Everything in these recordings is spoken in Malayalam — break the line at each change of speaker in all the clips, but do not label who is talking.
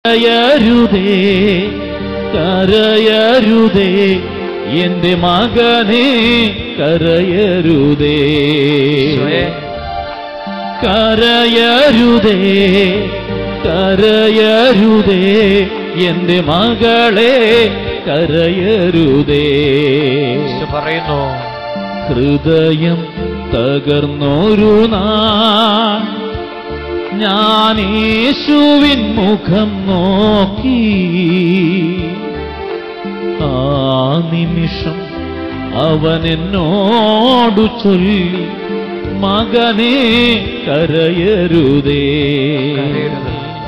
കരയരുതേ കരയരുതേ എന്റെ മകനെ കരയരുതേ
ഈശോയെ
കരയരുതേ കരയരുതേ എന്റെ മകളെ കരയരുതേ
ഈശോ പറയുന്നു
ഹൃദയം തകർന്നൊരു നാ ഞാൻ യേശുവിൻ മുഖം നോക്കി ആ നിമിഷം അവൻ എന്നോടു ചൊല്ലി മകനെ കരയരുതേ
കരയരുത്.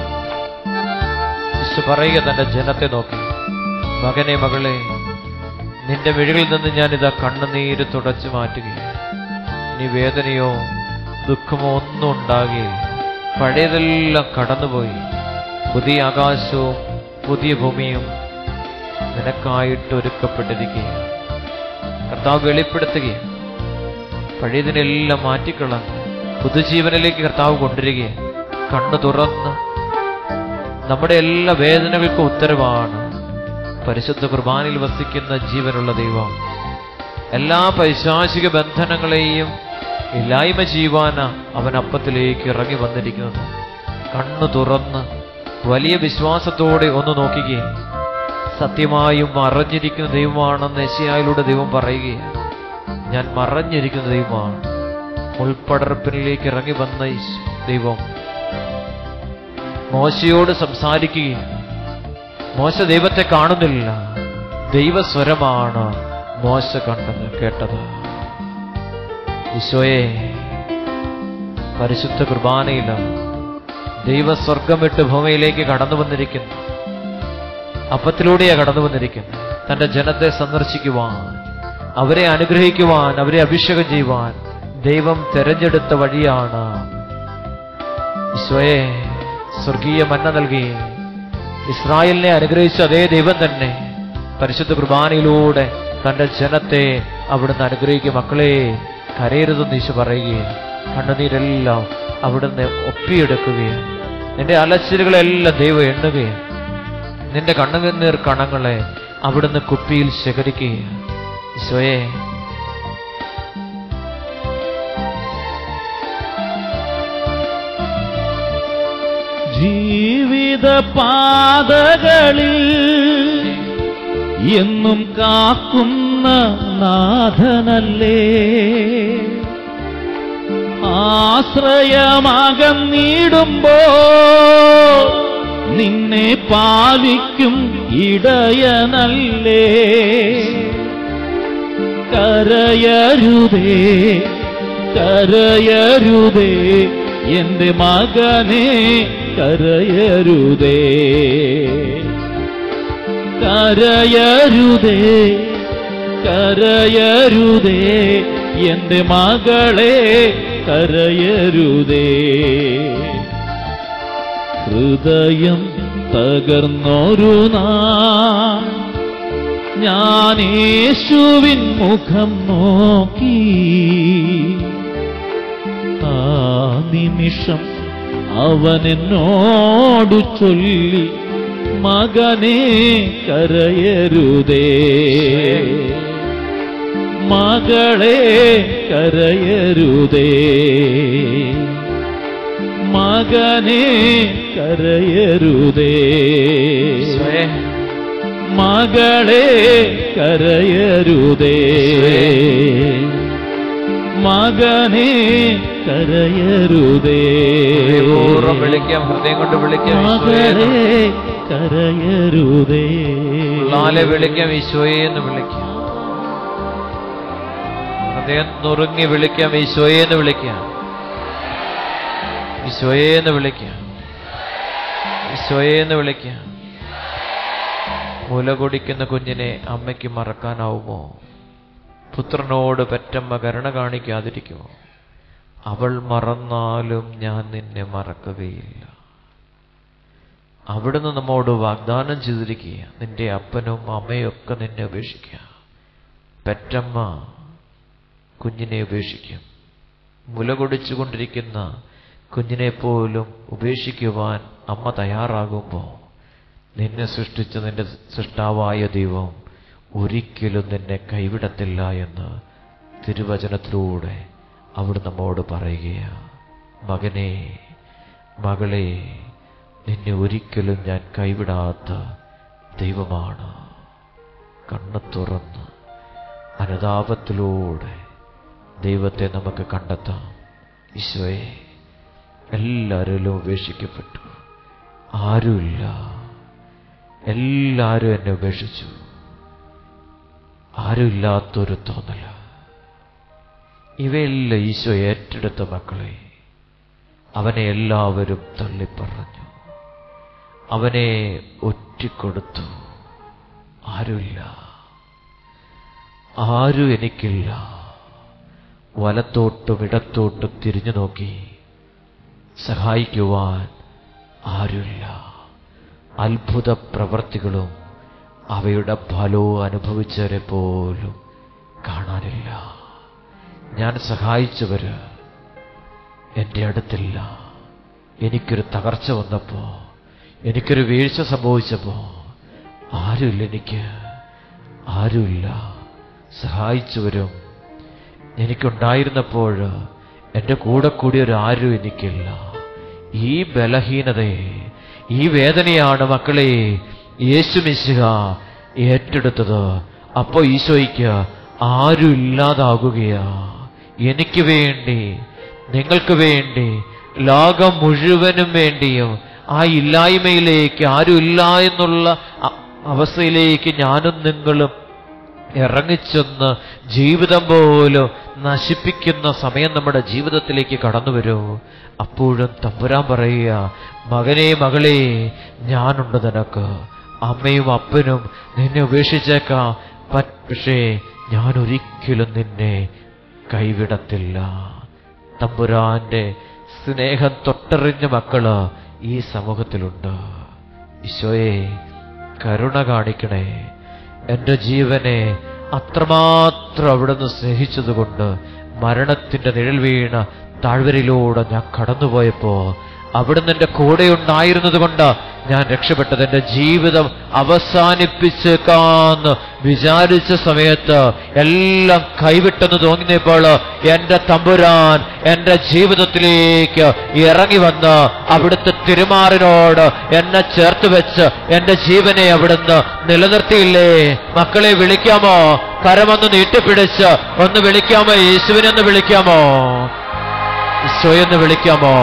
ഈശോ പറയുക തന്റെ ജനത്തെ നോക്കി മകനെ മകളെ നിന്റെ മിഴികളിൽ നിന്ന് ഞാൻ ഇതാ കണ്ണുനീര് തുടച്ചു മാറ്റുകയും ഇനി വേദനയോ ദുഃഖമോ ഒന്നും ഉണ്ടാകുകയില്ല പഴയതെല്ലാം കടന്നുപോയി പുതിയ ആകാശവും പുതിയ ഭൂമിയും നിനക്കായിട്ട് ഒരുക്കപ്പെട്ടിരിക്കുകയാണ് കർത്താവ് വെളിപ്പെടുത്തുകയാണ് പഴയതിനെല്ലാം മാറ്റിക്കളഞ്ഞ് പുതുജീവനിലേക്ക് കർത്താവ് കൊണ്ടുവരികയാണ് കണ്ണു തുറന്ന് നമ്മുടെ എല്ലാ വേദനകൾക്കും ഉത്തരവാണ് പരിശുദ്ധ കുർബാനയിൽ വസിക്കുന്ന ജീവനുള്ള ദൈവം എല്ലാ പൈശാചിക ബന്ധനങ്ങളെയും ഇല്ലായ്മ ചെയ്യുവാന അവൻ അപ്പത്തിലേക്ക് ഇറങ്ങി വന്നിരിക്കുന്നത് കണ്ണു തുറന്ന് വലിയ വിശ്വാസത്തോടെ ഒന്ന് നോക്കുകയും സത്യമായും മറഞ്ഞിരിക്കുന്ന ദൈവമാണെന്ന് യശയായിലൂടെ ദൈവം പറയുകയാണ് ഞാൻ മറഞ്ഞിരിക്കുന്ന ദൈവമാണ് മുൾപ്പടർപ്പിനിലേക്ക് ഇറങ്ങി വന്ന ഈശ് ദൈവം മോശയോട് സംസാരിക്കുകയും മോശ ദൈവത്തെ കാണുന്നില്ല ദൈവസ്വരമാണ് മോശ കണ്ടത് കേട്ടത് ഈശോയെ പരിശുദ്ധ കുർബാനയിൽ ദൈവസ്വർഗം വിട്ട് ഭൂമിയിലേക്ക് കടന്നു വന്നിരിക്കുന്നു അപ്പത്തിലൂടെയാ കടന്നു വന്നിരിക്കുന്നു തന്റെ ജനത്തെ സന്ദർശിക്കുവാൻ അവരെ അനുഗ്രഹിക്കുവാൻ അവരെ അഭിഷേകം ചെയ്യുവാൻ ദൈവം തെരഞ്ഞെടുത്ത വഴിയാണ് ഈശോയെ സ്വർഗീയ മന്ന നൽകി ഇസ്രായേലിനെ അനുഗ്രഹിച്ച അതേ ദൈവം തന്നെ പരിശുദ്ധ കുർബാനയിലൂടെ തന്റെ ജനത്തെ അവിടുന്ന് അനുഗ്രഹിക്കും മക്കളെ കരയരുതെന്ന് ഈശോ പറയുകയും കണ്ണുനീരെല്ലാം അവിടുന്ന് ഒപ്പിയെടുക്കുകയും നിന്റെ അലച്ചിലുകളെല്ലാം ദൈവം എണ്ണുകയും നിന്റെ കണ്ണുനീർ കണങ്ങളെ അവിടുന്ന് കുപ്പിയിൽ ശേഖരിക്കുകയും ഈശോയെ
ജീവിത പാതകളിൽ എന്നും കാക്കുന്ന നാഥനല്ലേ ആശ്രയമകന്നിടുമ്പോ നിന്നെ പാലിക്കും ഇടയനല്ലേ കരയരുതേ കരയരുതേ എന്റെ മകനെ കരയരുതേ കരയരുതേ കരയരുതേ എന്റെ മകളെ കരയരുതേ ഹൃദയം തകർന്നൊരു നാ ഞാൻ യേശുവിൻ മുഖം നോക്കി ആ നിമിഷം അവൻ എന്നോടു ചൊല്ലി മകനെ കരയരുതേ മകളെ കരയരുതേ മകനെ കരയരുതേ
ഈശോയെ
മകളെ കരയരുതേ മകനെ കരയരുതേ
പൂർവ്വം വിളിക്കാം ഹൃദയം കൊണ്ട് വിളിക്കാം ഈശോയെ എന്ന്.
മകളെ കരയരുതേ
ഉള്ളാലെ വിളിക്കാം ഈശോയെ എന്ന് വിളിക്കാം ഹൃദയം നുറുങ്ങി വിളിക്കാം ഈശോയെ എന്ന് വിളിക്കാം ഈശോയെ എന്ന് വിളിക്കാം ഈശോയെ എന്ന് വിളിക്കാം മുല കുടിക്കുന്ന കുഞ്ഞിനെ അമ്മയ്ക്ക് മറക്കാനാവുമോ പുത്രനോട് പെറ്റമ്മ കരുണ കാണിക്കാതിരിക്കുമോ അവൾ മറന്നാലും ഞാൻ നിന്നെ മറക്കുകയില്ല അവിടുന്ന് നമ്മോട് വാഗ്ദാനം ചെയ്തിരിക്കുക നിന്റെ അപ്പനും അമ്മയും ഒക്കെ നിന്നെ ഉപേക്ഷിക്കുക പെറ്റമ്മ കുഞ്ഞിനെ ഉപേക്ഷിക്കും മുല കൊടിച്ചുകൊണ്ടിരിക്കുന്ന കുഞ്ഞിനെ പോലും ഉപേക്ഷിക്കുവാൻ അമ്മ തയ്യാറാകുമ്പോൾ നിന്നെ സൃഷ്ടിച്ച നിന്റെ സൃഷ്ടാവായ ദൈവം ഒരിക്കലും നിന്നെ കൈവിടത്തില്ല എന്ന് തിരുവചനത്തിലൂടെ അവിടെ നമ്മോട് പറയുകയാണ് മകനെ മകളെ നിന്നെ ഒരിക്കലും ഞാൻ കൈവിടാത്ത ദൈവമാണ് കണ്ണു തുറന്ന് അനുതാപത്തിലൂടെ ദൈവത്തെ നമുക്ക് കണ്ടെത്താം ഈശോയെ എല്ലാവരിലും ഉപേക്ഷിക്കപ്പെട്ടു ആരുമില്ല എല്ലാവരും എന്നെ ഉപേക്ഷിച്ചു ആരുമില്ലാത്തൊരു തോന്നല ഇവയെല്ലാം ഈശോ ഏറ്റെടുത്ത മക്കളെ അവനെ എല്ലാവരും തള്ളിപ്പറഞ്ഞു അവനെ ഒറ്റിക്കൊടുത്തു ആരുമില്ല ആരും എനിക്കില്ല വലത്തോട്ടും ഇടത്തോട്ടും തിരിഞ്ഞു നോക്കി സഹായിക്കുവാൻ ആരുമില്ല അത്ഭുത പ്രവർത്തികളും അവയുടെ ഫലവും അനുഭവിച്ചവരെ പോലും കാണാനില്ല ഞാൻ സഹായിച്ചവര് എൻ്റെ അടുത്തില്ല എനിക്കൊരു തകർച്ച വന്നപ്പോ എനിക്കൊരു വീഴ്ച സംഭവിച്ചപ്പോ ആരുമില്ല എനിക്ക് ആരുമില്ല സഹായിച്ചവരും എനിക്കുണ്ടായിരുന്നപ്പോൾ എൻ്റെ കൂടെ കൂടിയൊരു ആരും എനിക്കില്ല ഈ ബലഹീനതയെ ഈ വേദനയാണ് മക്കളെ യേശു മിശിഹ ഏറ്റെടുത്തത് അപ്പോ ഈശോയ്ക്ക് ആരും ഇല്ലാതാകുകയാ എനിക്ക് വേണ്ടി നിങ്ങൾക്ക് വേണ്ടി ലോകം മുഴുവനും വേണ്ടിയും ആ ഇല്ലായ്മയിലേക്ക് ആരുമില്ല എന്നുള്ള അ- അവസ്ഥയിലേക്ക് ഞാനും നിങ്ങളും ഇറങ്ങിച്ചെന്ന് ജീവിതം പോലും നശിപ്പിക്കുന്ന സമയം നമ്മുടെ ജീവിതത്തിലേക്ക് കടന്നു വരൂ അപ്പോഴും തമ്പുരാൻ പറയുക മകനെ മകളെ ഞാനുണ്ട് നിനക്ക് അമ്മയും അപ്പനും നിന്നെ ഉപേക്ഷിച്ചേക്കാം പറ്റ് പക്ഷേ ഞാൻ ഒരിക്കലും നിന്നെ കൈവിടത്തില്ല തമ്പുരാന്റെ സ്നേഹം തൊട്ടറിഞ്ഞ മക്കള് ഈ സമൂഹത്തിലുണ്ട് ഈശോയെ കരുണ കാണിക്കണേ എന്റെ ജീവനെ അത്രമാത്രം അവിടുന്ന് സ്നേഹിച്ചതുകൊണ്ട് മരണത്തിന്റെ നിഴൽ വീണ താഴ്വരയിലൂടെ ഞാൻ കടന്നുപോയപ്പോ അവിടുന്ന് എന്റെ കൂടെ ഉണ്ടായിരുന്നത് കൊണ്ട് ഞാൻ രക്ഷപ്പെട്ടത് എന്റെ ജീവിതം അവസാനിപ്പിച്ചേക്കാന്ന് വിചാരിച്ച സമയത്ത് എല്ലാം കൈവിട്ടെന്ന് തോന്നിയപ്പോൾ എന്റെ തമ്പുരാൻ എന്റെ ജീവിതത്തിലേക്ക് ഇറങ്ങി വന്ന് അവിടുത്തെ തിരുമാറിനോട് എന്നെ ചേർത്ത് വെച്ച് എന്റെ ജീവനെ അവിടുന്ന് നിലനിർത്തിയില്ലേ മക്കളെ വിളിക്കാമോ കരമൊന്ന് നീട്ടിപ്പിടിച്ച് ഒന്ന് വിളിക്കാമോ യേശുവിനെ ഒന്ന് വിളിക്കാമോ ഈശോയെന്ന് വിളിക്കാമോ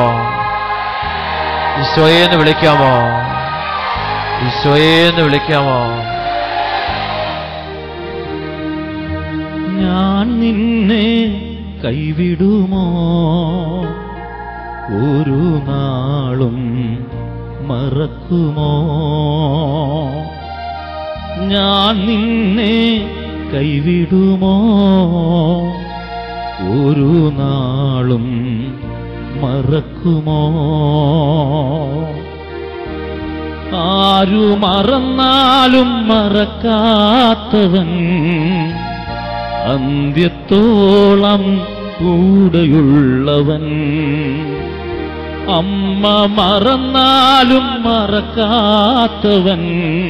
ഈശോയെന്ന് വിളിക്കാമോ ഈശോയെന്ന് വിളിക്കാമോ
ഞാൻ നിന്നെ കൈവിടുമോ ഒരു നാളും മറക്കുമോ ഞാൻ നിന്നെ കൈവിടുമോ ഒരു നാളും മറക്കുമോ ആരു മറന്നാലും മറക്കാത്തവൻ അന്ത്യത്തോളം കൂടെയുള്ളവൻ അമ്മ മറന്നാലും മറക്കാത്തവൻ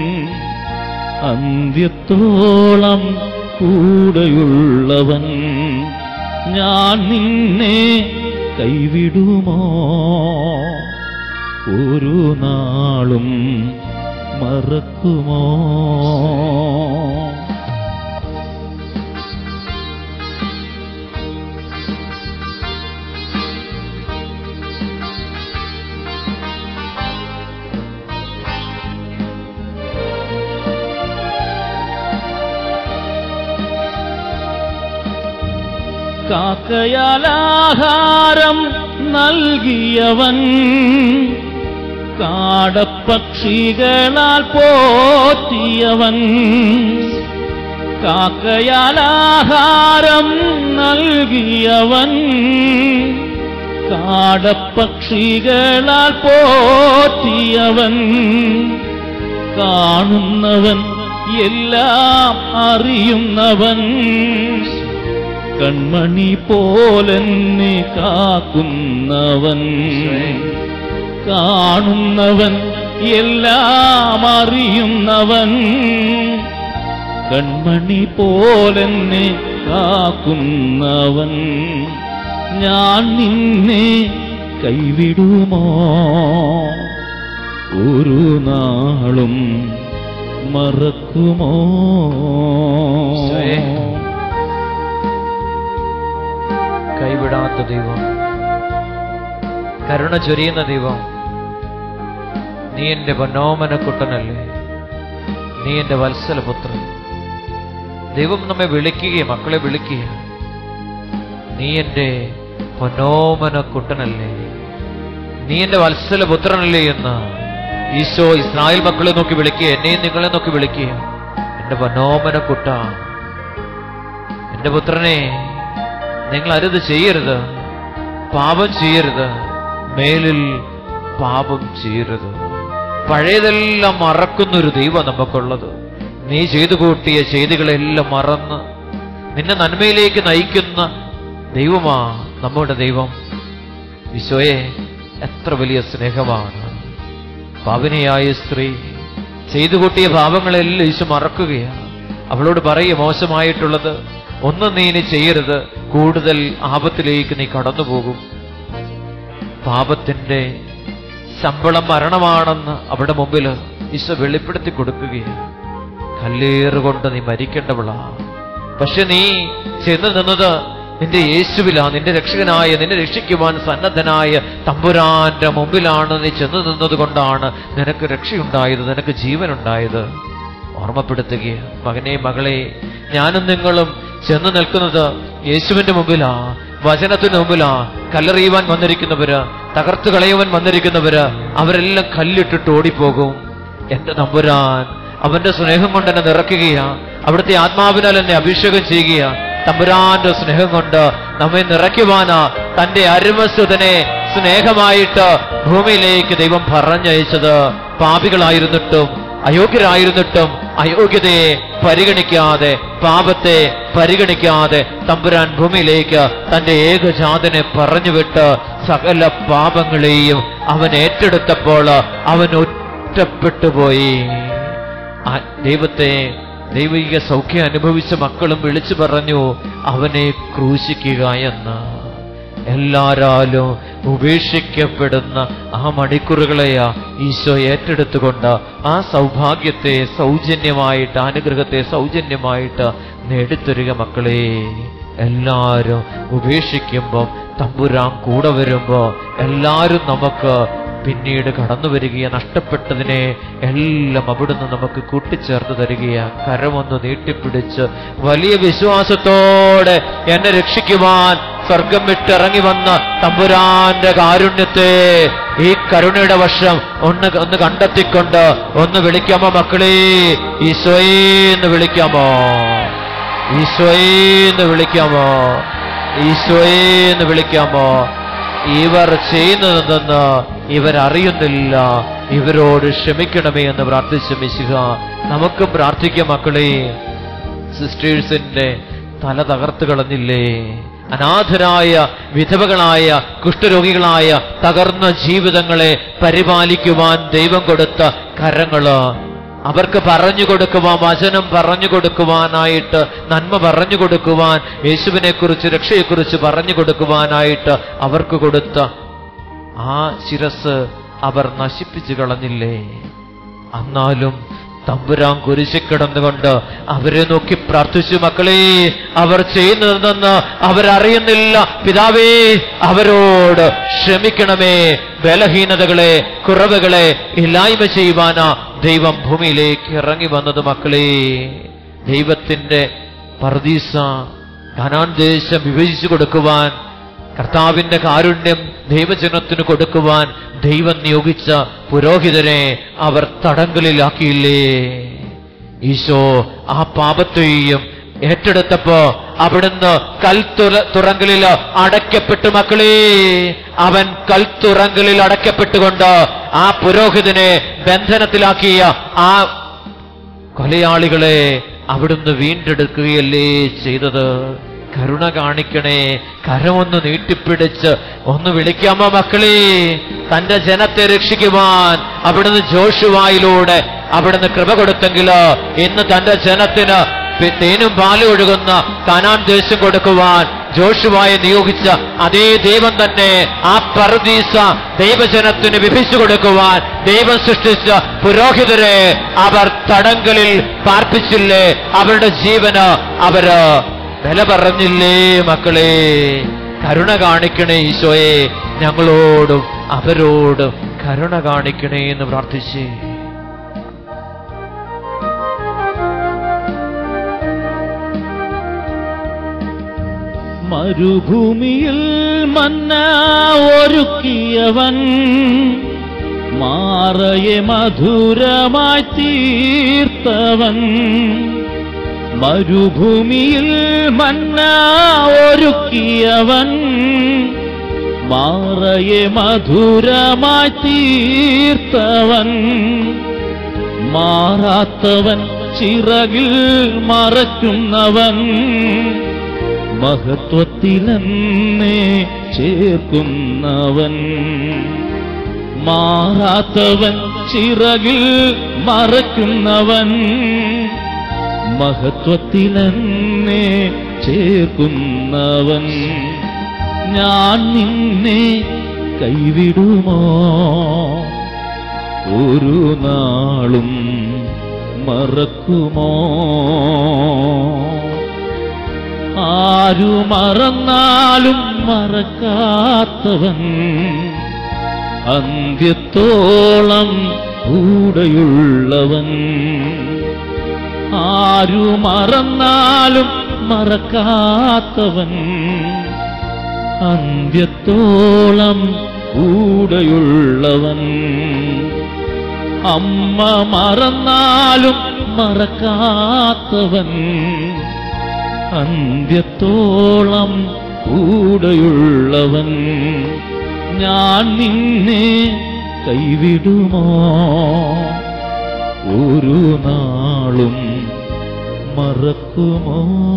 അന്ത്യത്തോളം കൂടെയുള്ളവൻ ഞാൻ നിന്നെ കൈവിടുമോ ഒരു നാളും മറക്കുമോ കാക്കയാലാഹാരം നൽകിയവൻ കാടപ്പക്ഷികളാൽ പോറ്റിയവൻ കാക്കയാലാഹാരം നൽകിയവൻ കാടപ്പക്ഷികളാൽ പോറ്റിയവൻ കാണുന്നവൻ എല്ലാം അറിയുന്നവൻ കൺമണി പോലെന്നെ കാക്കുന്നവൻ കാണുന്നവൻ എല്ലാം അറിയുന്നവൻ കൺമണി പോലെന്നെ കാക്കുന്നവൻ ഞാൻ നിന്നെ കൈവിടുമോ ഒരു നാളും മറക്കുമോ
ഈശോയെ. കൈവിടാത്ത ദൈവം കരുണ ചൊരിയുന്ന ദൈവം നീ എന്റെ പൊന്നോമന കുട്ടനല്ലേ നീ എന്റെ വത്സലപുത്രൻ ദൈവം നമ്മെ വിളിക്കുകയും മക്കളെ വിളിക്കുകയും നീ എന്റെ പൊന്നോമന കുട്ടനല്ലേ നീ എന്റെ വത്സലപുത്രനല്ലേ എന്ന് ഈശോ ഇസ്രായേൽ മക്കളെ നോക്കി വിളിക്കുക എന്നെയും നിങ്ങളെ നോക്കി വിളിക്കുക എന്റെ പൊന്നോമന കുട്ട എന്റെ പുത്രനെ നിങ്ങൾ അരുത് ചെയ്യരുത് പാപം ചെയ്യരുത് മേലിൽ പാപം ചെയ്യരുത് പഴയതെല്ലാം മറക്കുന്നൊരു ദൈവം നമുക്കുള്ളത് നീ ചെയ്തു കൂട്ടിയ ചെയ്തികളെല്ലാം മറന്ന് നിന്നെ നന്മയിലേക്ക് നയിക്കുന്ന ദൈവമാ നമ്മുടെ ദൈവം ഈശോയെ എത്ര വലിയ സ്നേഹമാണ് പാവനയായ സ്ത്രീ ചെയ്തു കൂട്ടിയ പാപങ്ങളെല്ലാം ഈശോ മറക്കുകയാണ് അവളോട് പറയുക മോശമായിട്ടുള്ളത് ഒന്നും നീ ഇനി ചെയ്യരുത് കൂടുതൽ ആപത്തിലേക്ക് നീ കടന്നു പോകും പാപത്തിന്റെ ശമ്പളം മരണമാണെന്ന് അവിടെ മുമ്പിൽ ഈശോ വെളിപ്പെടുത്തി കൊടുക്കുകയാണ് കല്ലേറുകൊണ്ട് നീ മരിക്കേണ്ടവളാ പക്ഷെ നീ ചെന്ന് നിന്നത് നിന്റെ യേശുവിലാ നിന്റെ രക്ഷകനായ നിന്നെ രക്ഷിക്കുവാൻ സന്നദ്ധനായ തമ്പുരാന്റെ മുമ്പിലാണ് നീ ചെന്ന് നിന്നത് കൊണ്ടാണ് നിനക്ക് രക്ഷയുണ്ടായത് നിനക്ക് ജീവനുണ്ടായത് ഓർമ്മപ്പെടുത്തുകയാണ് മകനെ മകളെ ഞാനും നിങ്ങളും ചെന്ന് നിൽക്കുന്നത് യേശുവിന്റെ മുമ്പിലാ വചനത്തിന് മുമ്പിലാ കല്ലെറിയുവാൻ വന്നിരിക്കുന്നവര് തകർത്തു കളയുവാൻ വന്നിരിക്കുന്നവര് അവരെല്ലാം കല്ലിട്ടിട്ട് ഓടിപ്പോകും എന്റെ തമ്പുരാൻ അവന്റെ സ്നേഹം കൊണ്ട് എന്നെ നിറയ്ക്കുകയാ അവിടുത്തെ ആത്മാവിനാൽ എന്നെ അഭിഷേകം ചെയ്യുകയാ തമ്പുരാന്റെ സ്നേഹം കൊണ്ട് നമ്മെ നിറയ്ക്കുവാനാ തന്റെ അരുമസുതനെ സ്നേഹമായിട്ട് ഭൂമിയിലേക്ക് ദൈവം പറഞ്ഞയച്ചത് പാപികളായിരുന്നിട്ടും അയോഗ്യരായിരുന്നിട്ടും അയോഗ്യതയെ പരിഗണിക്കാതെ പാപത്തെ പരിഗണിക്കാതെ തമ്പുരാൻ ഭൂമിയിലേക്ക് തന്റെ ഏകജാതനെ പറഞ്ഞുവിട്ട് സകല പാപങ്ങളെയും അവൻ ഏറ്റെടുത്തപ്പോൾ അവൻ ഒറ്റപ്പെട്ടുപോയി ആ ദൈവത്തെ ദൈവിക സൗഖ്യം അനുഭവിച്ച മക്കളും വിളിച്ചു പറഞ്ഞു അവനെ ക്രൂശിക്കുക എന്ന് എല്ലാരാലും ഉപേക്ഷിക്കപ്പെടുന്ന ആ മണിക്കൂറുകളെയാ ഈശോ ഏറ്റെടുത്തുകൊണ്ട് ആ സൗഭാഗ്യത്തെ സൗജന്യമായിട്ട് അനുഗ്രഹത്തെ സൗജന്യമായിട്ട് നേടിത്തരിക മക്കളെ എല്ലാരും ഉപേക്ഷിക്കുമ്പം തമ്പുരാൻ കൂടെ വരുമ്പോ എല്ലാരും നമുക്ക് പിന്നീട് കടന്നു വരികയാ നഷ്ടപ്പെട്ടതിനെ എല്ലാം അവിടുന്ന് നമുക്ക് കൂട്ടിച്ചേർത്ത് തരികയാ കരമൊന്ന് നീട്ടിപ്പിടിച്ച് വലിയ വിശ്വാസത്തോടെ എന്നെ രക്ഷിക്കുവാൻ സ്വർഗം വിട്ടിറങ്ങി വന്ന തമ്പുരാന്റെ കാരുണ്യത്തെ ഈ കരുണയുടെ വർഷം ഒന്ന് ഒന്ന് കണ്ടെത്തിക്കൊണ്ട് ഒന്ന് വിളിക്കാമോ മക്കളെ ഈശോയെന്ന് വിളിക്കാമോ ഈശോയെന്ന് വിളിക്കാമോ ഈശോയെന്ന് വിളിക്കാമോ ഇവർ ചെയ്യുന്നതെന്ന് ഇവരറിയുന്നില്ല ഇവരോട് ക്ഷമിക്കണമേ എന്ന് പ്രാർത്ഥിച്ച മിശിക നമുക്കും പ്രാർത്ഥിക്കാം മക്കളെ സിസ്റ്റേഴ്സിന്റെ തല തകർത്ത് കളഞ്ഞില്ലേ അനാഥരായ വിധവകളായ കുഷ്ഠരോഗികളായ തകർന്ന ജീവിതങ്ങളെ പരിപാലിക്കുവാൻ ദൈവം കൊടുത്ത കരങ്ങള് അവർക്ക് പറഞ്ഞു കൊടുക്കുവാൻ വചനം പറഞ്ഞു കൊടുക്കുവാനായിട്ട് നന്മ പറഞ്ഞു കൊടുക്കുവാൻ യേശുവിനെ കുറിച്ച് രക്ഷയെക്കുറിച്ച് പറഞ്ഞു കൊടുക്കുവാനായിട്ട് അവർക്ക് കൊടുത്ത ആ ശിരസ് അവർ നശിപ്പിച്ചു കളഞ്ഞില്ലേ എന്നാലും തമ്പുരാൻ കുരിശിൽ കിടന്നുകൊണ്ട് അവരെ നോക്കി പ്രാർത്ഥിച്ചു മക്കളെ അവർ ചെയ്യുന്നതെന്ന് അവരറിയുന്നില്ല പിതാവേ അവരോട് ക്ഷമിക്കണമേ ബലഹീനതകളെ കുറവുകളെ ഇല്ലായ്മ ചെയ്യുവാനാ ദൈവം ഭൂമിയിലേക്ക് ഇറങ്ങി വന്നത് മക്കളെ ദൈവത്തിന്റെ പർദീസ ഖനാൻ ദേശം വിഭജിച്ചു കൊടുക്കുവാൻ കർത്താവിന്റെ കാരുണ്യം ദൈവജനത്തിന് കൊടുക്കുവാൻ ദൈവം നിയോഗിച്ച പുരോഹിതരെ അവർ തടങ്കലിലാക്കിയില്ലേ ഈശോ ആ പാപത്തെയും ഏറ്റെടുത്തപ്പോ അവിടുന്ന് കൽത്തുറ തുറങ്കലിൽ അടയ്ക്കപ്പെട്ടു മക്കളെ അവൻ കൽത്തുറങ്കലിൽ അടയ്ക്കപ്പെട്ടുകൊണ്ട് ആ പുരോഹിതനെ ബന്ധനത്തിലാക്കിയ ആ കൊലയാളികളെ അവിടുന്ന് വീണ്ടെടുക്കുകയല്ലേ ചെയ്തത് കരുണ കാണിക്കണേ കരമൊന്ന് നീട്ടിപ്പിടിച്ച് ഒന്ന് വിളിക്കാമോ മക്കളെ തന്റെ ജനത്തെ രക്ഷിക്കുവാൻ അവിടുന്ന് ജോഷുവായിലൂടെ അവിടുന്ന് കൃപ കൊടുത്തെങ്കിലോ ഇന്ന് തന്റെ ജനത്തിന് പി- തേനും പാലും ഒഴുകുന്ന കനാൻ ദേശം കൊടുക്കുവാൻ ജോഷുവായെ നിയോഗിച്ച അതേ ദൈവം തന്നെ ആ പറുദീസ ദൈവജനത്തിന് വിഭിച്ചു കൊടുക്കുവാൻ ദൈവം സൃഷ്ടിച്ച പുരോഹിതരെ അവർ തടങ്കലിൽ പാർപ്പിച്ചില്ലേ അവരുടെ ജീവന് അവര് വില പറഞ്ഞില്ലേ മക്കളെ കരുണ കാണിക്കണേ ഈശോയെ ഞങ്ങളോടും അവരോടും കരുണ കാണിക്കണേ എന്ന് പ്രാർത്ഥിച്ചേ
മരുഭൂമിയിൽ മന്ന ഒരുക്കിയവൻ മാറയെ മധുരമായി തീർത്തവൻ മരുഭൂമിയിൽ മന്ന ഒരുക്കിയവൻ മാറയെ മധുരമായി തീർത്തവൻ മാറാത്തവൻ ചിറകിൽ മറയ്ക്കുന്നവൻ മഹത്വത്തിലെന്നെ ചേർക്കുന്നവൻ മാറാത്തവൻ ചിറകിൽ മറയ്ക്കുന്നവൻ മഹത്വത്തിലെന്നെ ചേർക്കുന്നവൻ ഞാൻ നിന്നെ കൈവിടുമോ ഒരു നാളും മറക്കുമോ ആരു മറന്നാലും മറക്കാത്തവൻ അന്ത്യത്തോളം കൂടെയുള്ളവൻ ആരു മറന്നാലും മറക്കാത്തവൻ അന്ത്യത്തോളം കൂടെയുള്ളവൻ അമ്മ മറന്നാലും മറക്കാത്തവൻ അന്ത്യത്തോളം കൂടെയുള്ളവൻ ഞാൻ നിന്നെ കൈവിടുമോ ഒരു നാളും മറക്കുമോ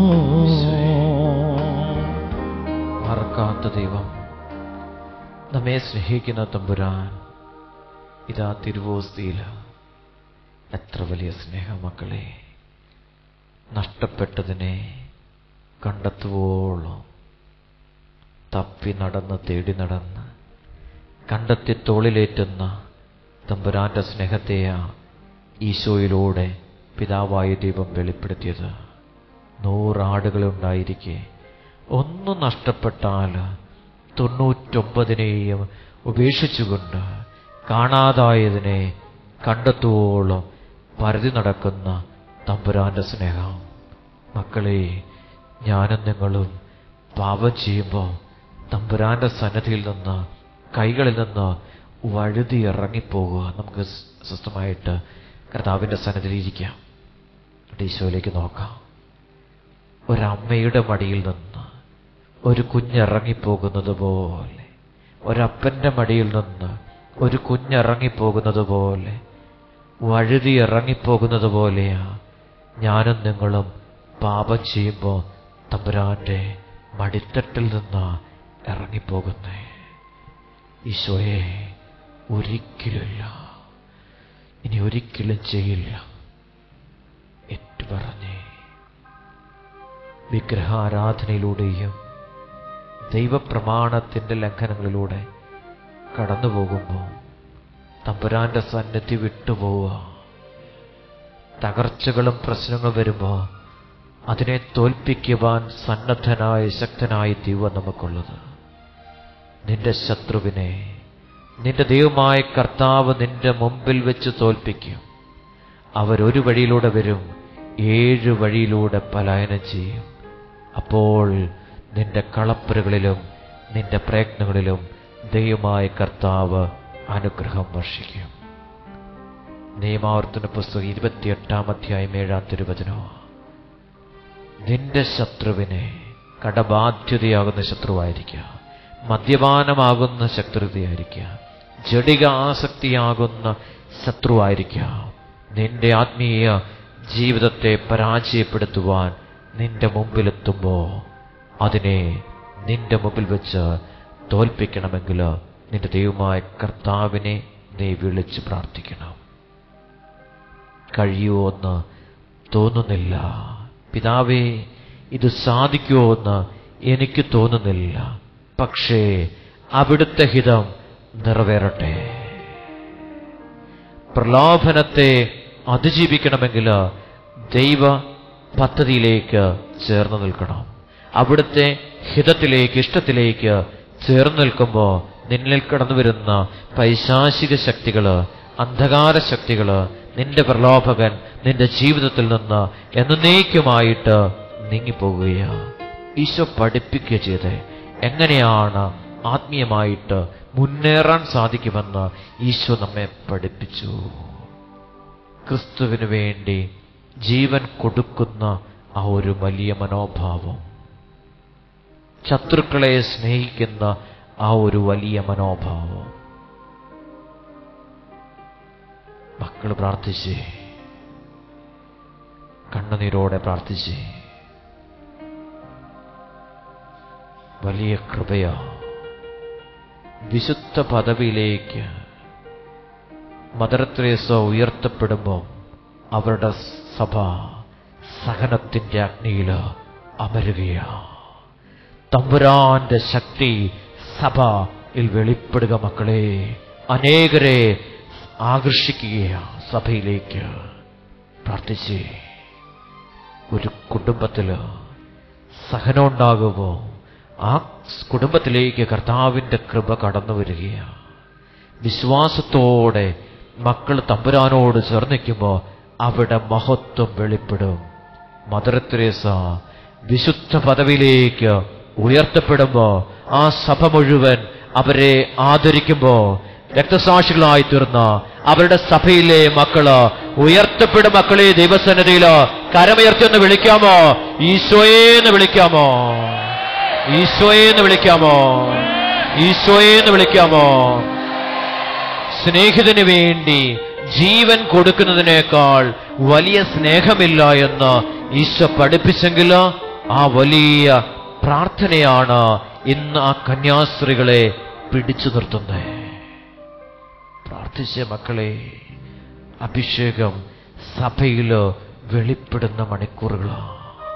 മറക്കാത്ത ദൈവം നമ്മെ സ്നേഹിക്കുന്ന തമ്പുരാൻ ഇതാ തിരുവോസ്തിയില എത്ര വലിയ സ്നേഹം മക്കളെ നഷ്ടപ്പെട്ടതിനെ കണ്ടെത്തുവോളം തപ്പി നടന്ന് തേടി നടന്ന് കണ്ടെത്തി തോളിലേറ്റുന്ന തമ്പുരാന്റെ സ്നേഹത്തെയാ ഈശോയിലൂടെ പിതാവായ ദൈവം വെളിപ്പെടുത്തിയത് നൂറാടുകളുണ്ടായിരിക്കെ ഒന്ന് നഷ്ടപ്പെട്ടാൽ തൊണ്ണൂറ്റൊമ്പതിനെയും ഉപേക്ഷിച്ചുകൊണ്ട് കാണാതായതിനെ കണ്ടെത്തുവോളം പരതി നടക്കുന്ന തമ്പുരാന്റെ സ്നേഹം മക്കളെ ഞാനും നിങ്ങളും പാപം ചെയ്യുമ്പോൾ തമ്പുരാന്റെ സന്നദ്ധിയിൽ നിന്ന് കൈകളിൽ നിന്ന് വഴുതി ഇറങ്ങിപ്പോകുക നമുക്ക് സ് സ്വസ്ഥമായിട്ട് കർത്താവിൻ്റെ സന്നദ്ധിയിൽ ഇരിക്കാം എന്നിട്ട് ഈശോയിലേക്ക് നോക്കാം ഒരമ്മയുടെ മടിയിൽ നിന്ന് ഒരു കുഞ്ഞിറങ്ങിപ്പോകുന്നത് പോലെ ഒരപ്പൻ്റെ മടിയിൽ നിന്ന് ഒരു കുഞ്ഞിറങ്ങിപ്പോകുന്നത് പോലെ വഴുതി ഇറങ്ങിപ്പോകുന്നത് പോലെയാ ഞാനും നിങ്ങളും പാപം ചെയ്യുമ്പോൾ തമ്പുരാന്റെ മടിത്തട്ടിൽ നിന്ന് ഇറങ്ങിപ്പോകുന്നേ ഈശോയെ ഒരിക്കലുമില്ല ഇനി ഒരിക്കലും ചെയ്യില്ല ഏറ്റുപറഞ്ഞേ വിഗ്രഹാരാധനയിലൂടെയും ദൈവപ്രമാണത്തിൻ്റെ ലംഘനങ്ങളിലൂടെ കടന്നു പോകുമ്പോൾ തമ്പുരാന്റെ സന്നിധി വിട്ടുപോവുക തകർച്ചകളും പ്രശ്നങ്ങളും വരുമ്പോൾ അതിനെ തോൽപ്പിക്കുവാൻ സന്നദ്ധനായ ശക്തനായ ദൈവം നമുക്കുള്ളത് നിന്റെ ശത്രുവിനെ നിന്റെ ദൈവമായ കർത്താവ് നിന്റെ മുമ്പിൽ വെച്ച് തോൽപ്പിക്കും അവരൊരു വഴിയിലൂടെ വരും ഏഴ് വഴിയിലൂടെ പലായനം ചെയ്യും അപ്പോൾ നിന്റെ കളപ്പുരകളിലും നിന്റെ പ്രയത്നങ്ങളിലും ദൈവമായ കർത്താവ് അനുഗ്രഹം വർഷിക്കും നിയമാവർത്തന പുസ്തകം ഇരുപത്തിയെട്ടാം അധ്യായം ഏഴാം തിരുവചനോ നിന്റെ ശത്രുവിനെ കടബാധ്യതയാകുന്ന ശത്രുവായിരിക്കുക മദ്യപാനമാകുന്ന ശത്രുതയായിരിക്കുക ജടിക ആസക്തിയാകുന്ന ശത്രുവായിരിക്കുക നിന്റെ ആത്മീയ ജീവിതത്തെ പരാജയപ്പെടുത്തുവാൻ നിന്റെ മുമ്പിലെത്തുമ്പോൾ അതിനെ നിന്റെ മുമ്പിൽ വെച്ച് തോൽപ്പിക്കണമെങ്കിൽ നിന്റെ ദൈവമായ കർത്താവിനെ നീ വിളിച്ച് പ്രാർത്ഥിക്കണം കഴിയുമോ എന്ന് തോന്നുന്നില്ല പിതാവേ ഇത് സാധിക്കുമോ എന്ന് എനിക്ക് തോന്നുന്നില്ല പക്ഷേ അവിടുത്തെ ഹിതം നിറവേറട്ടെ പ്രലോഭനത്തെ അതിജീവിക്കണമെങ്കിൽ ദൈവ പദ്ധതിയിലേക്ക് ചേർന്ന് നിൽക്കണം അവിടുത്തെ ഹിതത്തിലേക്ക് ഇഷ്ടത്തിലേക്ക് ചേർന്ന് നിൽക്കുമ്പോൾ നിന്നിൽ കടന്നു വരുന്ന പൈശാചിക ശക്തികള് അന്ധകാര ശക്തികള് നിന്റെ പ്രലോഭകൻ നിന്റെ ജീവിതത്തിൽ നിന്ന് എന്നേക്കുമായിട്ട് നീങ്ങിപ്പോകുകയാണ് ഈശോ പഠിപ്പിക്കുക ചെയ്ത് എങ്ങനെയാണ് ആത്മീയമായിട്ട് മുന്നേറാൻ സാധിക്കുമെന്ന് ഈശോ നമ്മെ പഠിപ്പിച്ചു ക്രിസ്തുവിന് വേണ്ടി ജീവൻ കൊടുക്കുന്ന ആ ഒരു വലിയ മനോഭാവം ശത്രുക്കളെ സ്നേഹിക്കുന്ന ആ ഒരു വലിയ മനോഭാവം മക്കൾ പ്രാർത്ഥിച്ചേ കണ്ണുനീരോടെ പ്രാർത്ഥിച്ചേ വലിയ കൃപയാ വിശുദ്ധ പദവിയിലേക്ക് മദർ തെരേസ ഉയർത്തപ്പെടുമ്പോൾ അവരുടെ സഭ സഹനത്തിന്റെ അഗ്നിയിൽ അമരുകയാ തമ്പുരാന്റെ ശക്തി സഭയിൽ വെളിപ്പെടുക മക്കളെ അനേകരെ ആകർഷിക്കുകയാ സഭയിലേക്ക് പ്രാർത്ഥിച്ചേ ഒരു കുടുംബത്തില് സഹനം ഉണ്ടാകുമോ ആ കുടുംബത്തിലേക്ക് കർത്താവിന്റെ കൃപ കടന്നു വരികയാണ് വിശ്വാസത്തോടെ മക്കൾ തമ്പുരാനോട് ചേർന്നിക്കുമ്പോൾ അവിടെ മഹത്വം വെളിപ്പെടും മദർ തെരേസ വിശുദ്ധ പദവിയിലേക്ക് ഉയർത്തപ്പെടുമ്പോ ആ സഭ മുഴുവൻ അവരെ ആദരിക്കുമ്പോ രക്തസാക്ഷികളായി തീർന്ന അവരുടെ സഭയിലെ മക്കള് ഉയർത്തപ്പെടും മക്കളെ ദൈവസന്നിധിയില് കരമുയർത്തിയൊന്ന് വിളിക്കാമോ ഈശോയെന്ന് വിളിക്കാമോ ഈശോയെന്ന് വിളിക്കാമോ ഈശോയെന്ന് വിളിക്കാമോ സ്നേഹിതന് വേണ്ടി ജീവൻ കൊടുക്കുന്നതിനേക്കാൾ വലിയ സ്നേഹമില്ല എന്ന് ഈശോ പഠിപ്പിച്ചെങ്കിൽ ആ വലിയ പ്രാർത്ഥനയാണ് ഇന്ന് ആ കന്യാസ്ത്രീകളെ പിടിച്ചു നിർത്തുന്നത് പ്രാർത്ഥിച്ച മക്കളെ അഭിഷേകം സഭയില് വെളിപ്പെടുന്ന മണിക്കൂറുകളാണ്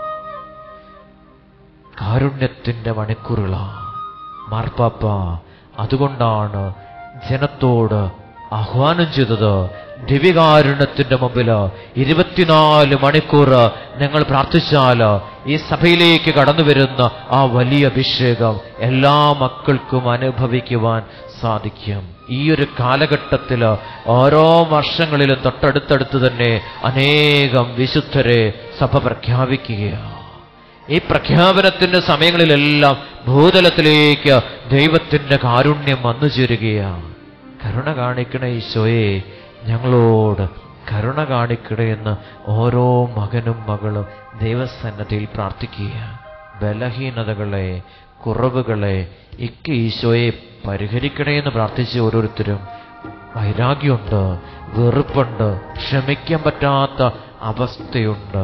കാരുണ്യത്തിന്റെ മണിക്കൂറുകളാണ് മാർപ്പാപ്പ അതുകൊണ്ടാണ് ജനത്തോട് ആഹ്വാനം ചെയ്തത് ദിവ്യകാരുണ്യത്തിന്റെ മുമ്പിൽ ഇരുപത്തിനാല് മണിക്കൂർ നിങ്ങൾ പ്രാർത്ഥിച്ചാൽ ഈ സഭയിലേക്ക് കടന്നു വരുന്ന ആ വലിയ അഭിഷേകം എല്ലാ മക്കൾക്കും അനുഭവിക്കുവാൻ സാധിക്കും ഈ ഒരു കാലഘട്ടത്തിൽ ഓരോ വർഷങ്ങളിലും തൊട്ടടുത്തടുത്ത് തന്നെ അനേകം വിശുദ്ധരെ സഭ പ്രഖ്യാപിക്കുകയാണ് ഈ പ്രഖ്യാപനത്തിന്റെ സമയങ്ങളിലെല്ലാം ഭൂതലത്തിലേക്ക് ദൈവത്തിന്റെ കാരുണ്യം വന്നു ചേരുകയാണ് കരുണ കാണിക്കണ ഈശോയെ ഞങ്ങളോട് കരുണ കാണിക്കണേ എന്ന് ഓരോ മകനും മകളും ദൈവസന്നദ്ധിയിൽ പ്രാർത്ഥിക്കുക ബലഹീനതകളെ കുറവുകളെ ഇക്ക് ഈശോയെ പരിഹരിക്കണേ എന്ന് പ്രാർത്ഥിച്ച ഓരോരുത്തരും വൈരാഗ്യമുണ്ട് വെറുപ്പുണ്ട് ക്ഷമിക്കാൻ പറ്റാത്ത അവസ്ഥയുണ്ട്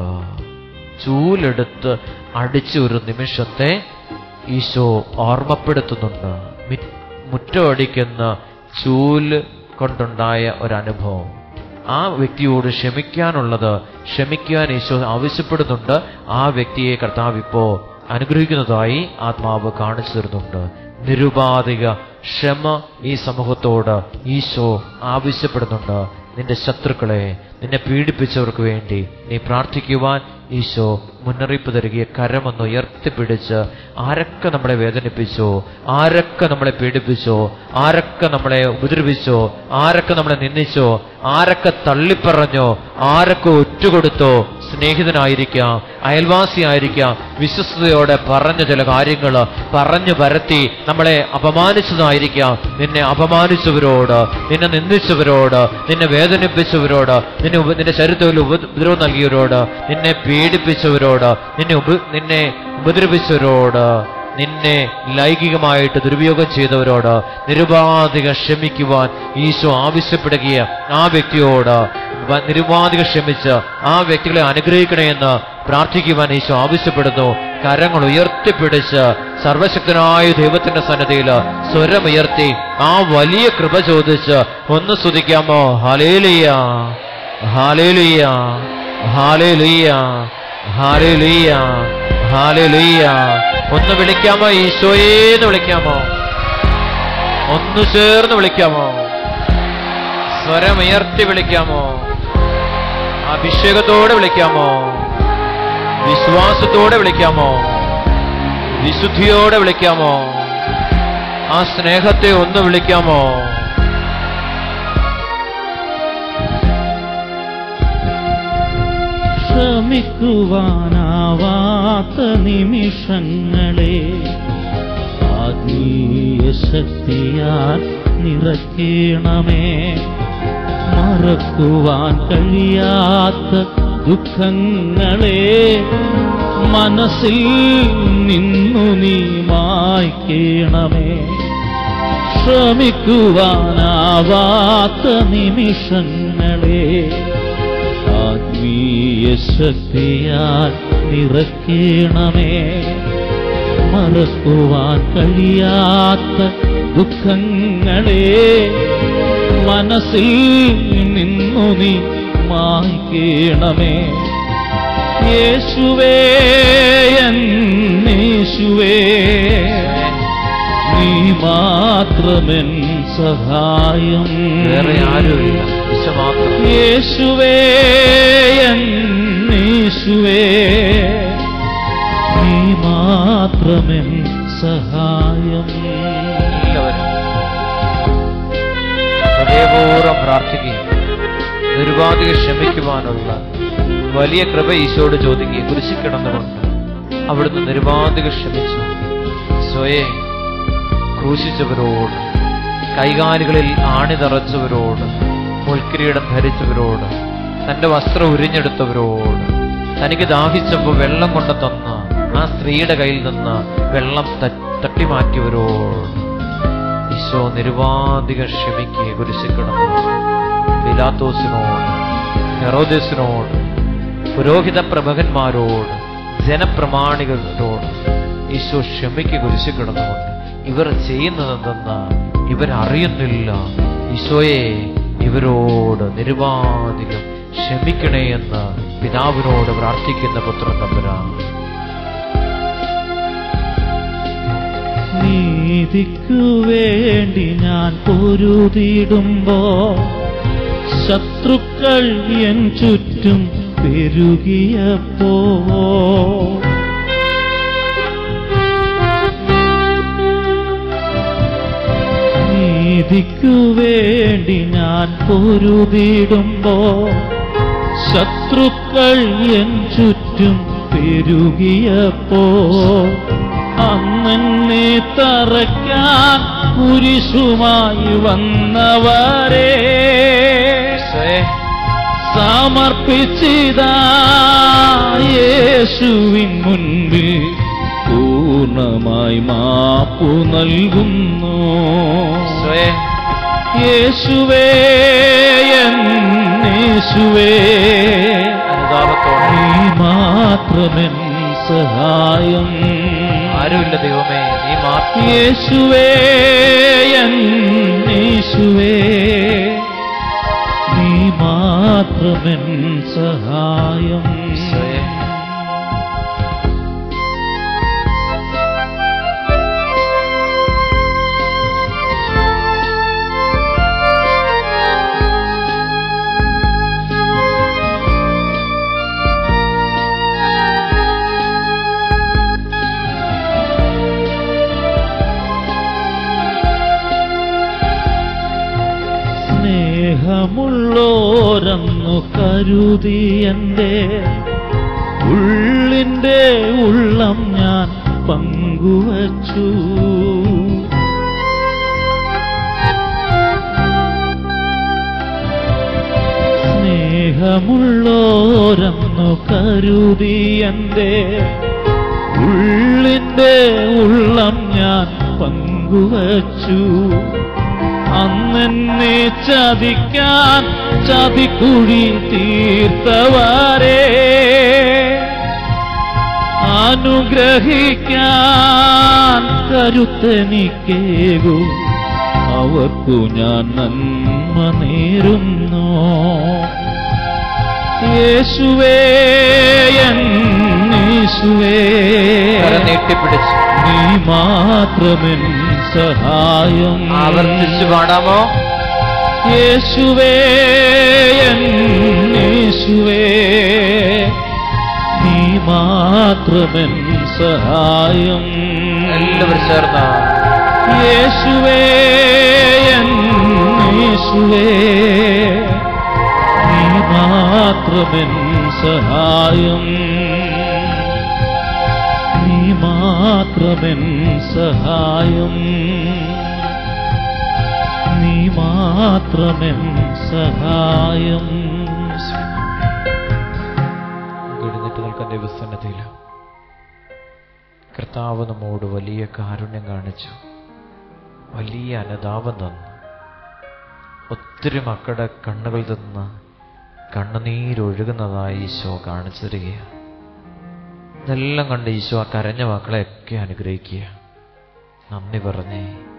ചൂലെടുത്ത് അടിച്ച ഒരു നിമിഷത്തെ ഈശോ ഓർമ്മപ്പെടുത്തുന്നുണ്ട് മി- മുറ്റമടിക്കുന്ന ചൂല് കൊണ്ടുണ്ടായ ഒരനുഭവം ആ വ്യക്തിയോട് ക്ഷമിക്കാനുള്ളത് ക്ഷമിക്കാൻ ഈശോ ആവശ്യപ്പെടുന്നുണ്ട് ആ വ്യക്തിയെ കർത്താവ് ഇപ്പോ അനുഗ്രഹിക്കുന്നതായി ആത്മാവ് കാണിച്ചു തരുന്നുണ്ട് നിരുപാധിക ക്ഷമ ഈ സമൂഹത്തോട് ഈശോ ആവശ്യപ്പെടുന്നുണ്ട് നിന്റെ ശത്രുക്കളെ നിന്നെ പീഡിപ്പിച്ചവർക്ക് വേണ്ടി നീ പ്രാർത്ഥിക്കുവാൻ ഈശോ മുന്നറിയിപ്പ് തരികയെ കരമൊന്ന് ഉയർത്തിപ്പിടിച്ച് ആരൊക്കെ നമ്മളെ വേദനിപ്പിച്ചോ ആരൊക്കെ നമ്മളെ പീഡിപ്പിച്ചോ ആരൊക്കെ നമ്മളെ ഉപദ്രവിച്ചോ ആരൊക്കെ നമ്മളെ നിന്ദിച്ചോ ആരൊക്കെ തള്ളിപ്പറഞ്ഞോ ആരൊക്കെ ഒറ്റുകൊടുത്തോ സ്നേഹിതനായിരിക്കാം അയൽവാസിയായിരിക്കാം വിശ്വസ്തയോടെ പറഞ്ഞ ചില കാര്യങ്ങൾ പറഞ്ഞു പരത്തി നമ്മളെ അപമാനിച്ചതായിരിക്കാം നിന്നെ അപമാനിച്ചവരോട് നിന്നെ നിന്ദിച്ചവരോട് നിന്നെ വേദനിപ്പിച്ചവരോട് നിന്നെ ഉപ- നിന്റെ ശരീരത്തിൽ ഉപദ്രവം നൽകിയവരോട് നിന്നെ പീഡിപ്പിച്ചവരോട് നിന്നെ ഉപ നിന്നെ ഉപദ്രവിച്ചവരോട് നിന്നെ ലൈംഗികമായിട്ട് ദുരുപയോഗം ചെയ്തവരോട് നിരുപാധികം ക്ഷമിക്കുവാൻ ഈശോ ആവശ്യപ്പെടുകയും ആ വ്യക്തിയോട് വ- നിരുപാധികം ക്ഷമിച്ച് ആ വ്യക്തികളെ അനുഗ്രഹിക്കണമെന്ന് പ്രാർത്ഥിക്കുവാൻ ഈശോ ആവശ്യപ്പെടുന്നു കരങ്ങൾ ഉയർത്തിപ്പിടിച്ച് സർവശക്തനായ ദൈവത്തിന്റെ സന്നദ്ധയിൽ സ്വരമുയർത്തി ആ വലിയ കൃപ ചോദിച്ച് ഒന്ന് സ്തുതിക്കാമോ ഹാലേലിയ ഹാലേലിയ ഹാലേലിയ ഹാലേലിയ ഹാലേലിയ ഒന്ന് വിളിക്കാമോ ഈശോയേന്ന് വിളിക്കാമോ ഒന്ന് ചേർന്ന് വിളിക്കാമോ സ്വരമുയർത്തി വിളിക്കാമോ അഭിഷേകത്തോടെ വിളിക്കാമോ വിശ്വാസത്തോടെ വിളിക്കാമോ വിശുദ്ധിയോടെ വിളിക്കാമോ ആ സ്നേഹത്തെ ഒന്ന് വിളിക്കാമോ
ക്ഷമിക്കുവാനാവാത്ത നിമിഷങ്ങളെ ആത്മീയ ശക്തിയാൽ നിറയ്ക്കണമേ മറക്കുവാൻ കഴിയാത്ത ദുഃഖങ്ങളെ മനസ്സിൽ നിന്നു നീ മായ്ക്കണമേ ശ്രമിക്കുവാനാവാത്ത നിമിഷങ്ങളെ ആത്മീയ ശക്തിയാൽ നിറയ്ക്കണമേ മറക്കുവാൻ കഴിയാത്ത ദുഃഖങ്ങളെ മനസ്സിൽ നിന്നു നീ മായ്ക്കണമേ യേശുവേ എന്നേശുവേ നീ മാത്രമെൻ സഹായം
വേറെ ആരുമില്ല ഈശോ മാത്രം
യേശുവേ എന്നേശുവേ നീ മാത്രമെൻ സഹായം
എല്ലാവരും ഹൃദയപൂർവ്വം പ്രാർത്ഥിക്കുകയും നിരുപാധികം ക്ഷമിക്കുവാനുള്ള വലിയ കൃപ ഈശോട് ചോദിക്കുകയും കുരിശിൽ കിടന്നുകൊണ്ട് അവിടുന്ന് നിരുപാധികം ക്ഷമിച്ചു സ്വയെ ക്രൂശിച്ചവരോട് കൈകാലുകളിൽ ആണി തറച്ചവരോട് മുൾക്കിരീടം ധരിച്ചവരോട് തന്റെ വസ്ത്രം ഉരിഞ്ഞെടുത്തവരോട് തനിക്ക് ദാഹിച്ചപ്പോൾ വെള്ളം കൊണ്ട് തന്ന ആ സ്ത്രീയുടെ കയ്യിൽ നിന്ന് വെള്ളം ത- തട്ടിമാറ്റിയവരോട് ഈശോ നിരുപാധികം ക്ഷമിക്കുക കുരിശിൽ കിടന്നു പിലാത്തോസിനോട് ഹെറോദസിനോട് പുരോഹിത പ്രഭകന്മാരോട് ജനപ്രമാണികളോട് ഈശോ ക്ഷമിക്കുക കുരിശിൽ കിടന്നുകൊണ്ട് ഇവർ ചെയ്യുന്നതെന്തെന്ന് ഇവരറിയുന്നില്ല ഈശോയെ ഇവരോട് നിരുപാധികം ക്ഷമിക്കണേ എന്ന് പിതാവിനോട് പ്രാർത്ഥിക്കുന്ന പുത്രൻ തമ്പുരാൻ
നീതിക്കു വേണ്ടി ഞാൻ പൊരുതിടുമ്പോ ശത്രുക്കൾ എൻ ചുറ്റും പെരുകിയപ്പോ നീതിക്കു വേണ്ടി ഞാൻ പൊരുതിടുമ്പോ ശത്രുക്കൾ എൻ ചുറ്റും പെരുകിയപ്പോ അന്നെ തറയ്ക്കാൻ കുരിശുമായി വന്നവരെ
ഈശോയെ
സമർപ്പിച്ചിതാ യേശുവിൻ മുൻപിൽ പൂർണ്ണമായി മാപ്പു നൽകുന്നു
ഈശോയെ
യേശുവേ എന്നേശുവേ
അനുതാപത്തോടെ
നീ മാത്രമെൻ സഹായം
ആരുമില്ല ദൈവമേ നീ മാത്രം
യേശുവേ എന്നേശുവേ നീ മാത്രമെൻ സഹായം
ഈശോയെ
സ്നേഹമുള്ളോരന്നു കരുതി എൻ്റെ ഉള്ളിൻ്റെ ഉള്ളം ഞാൻ പങ്കുവച്ചു സ്നേഹമുള്ളോരന്നു കരുതി എൻ്റെ ഉള്ളിൻ്റെ ഉള്ളം ഞാൻ പങ്കുവച്ചു അന്നെന്നെ ചതിക്കാൻ ചതിക്കുഴി തീർത്തവരെ അനുഗ്രഹിക്കാൻ കരുത്തെനിക്കേകു അവർക്കു ഞാൻ നന്മ നേരുന്നു യേശുവേ എൻ യേശുവേ
കരം നീട്ടിപ്പിടിച്ച്
നീ മാത്രമെൻ സഹായം
ആവർത്തിച്ച് പാടാമോ
യേശുവേ എൻ യേശുവേ നീ മാത്രമെൻ സഹായം
എല്ലാവരും ചേർന്ന
യേശുവേ എൻ യേശുവേ നീ മാത്രമെൻ സഹായം നീ മാത്രമെൻ സഹായം നീ മാത്രമെൻ സഹായം
എഴുന്നേറ്റ് നിൽക്കാൻ ദൈവസന്നദ്ധിയില്ല കർത്താവ് നമ്മോട് വലിയ കാരുണ്യം കാണിച്ചു വലിയ അനുതാപം തന്നു ഒത്തിരി മക്കളുടെ കണ്ണുകളിൽ നിന്ന് കണ്ണുനീരൊഴുകുന്നതായി ഈശോ കാണിച്ചു തരികയാണ് ഇതെല്ലാം കണ്ട് ഈശോ ആ കരഞ്ഞ മക്കളെയൊക്കെ അനുഗ്രഹിക്കുക നന്ദി പറഞ്ഞേ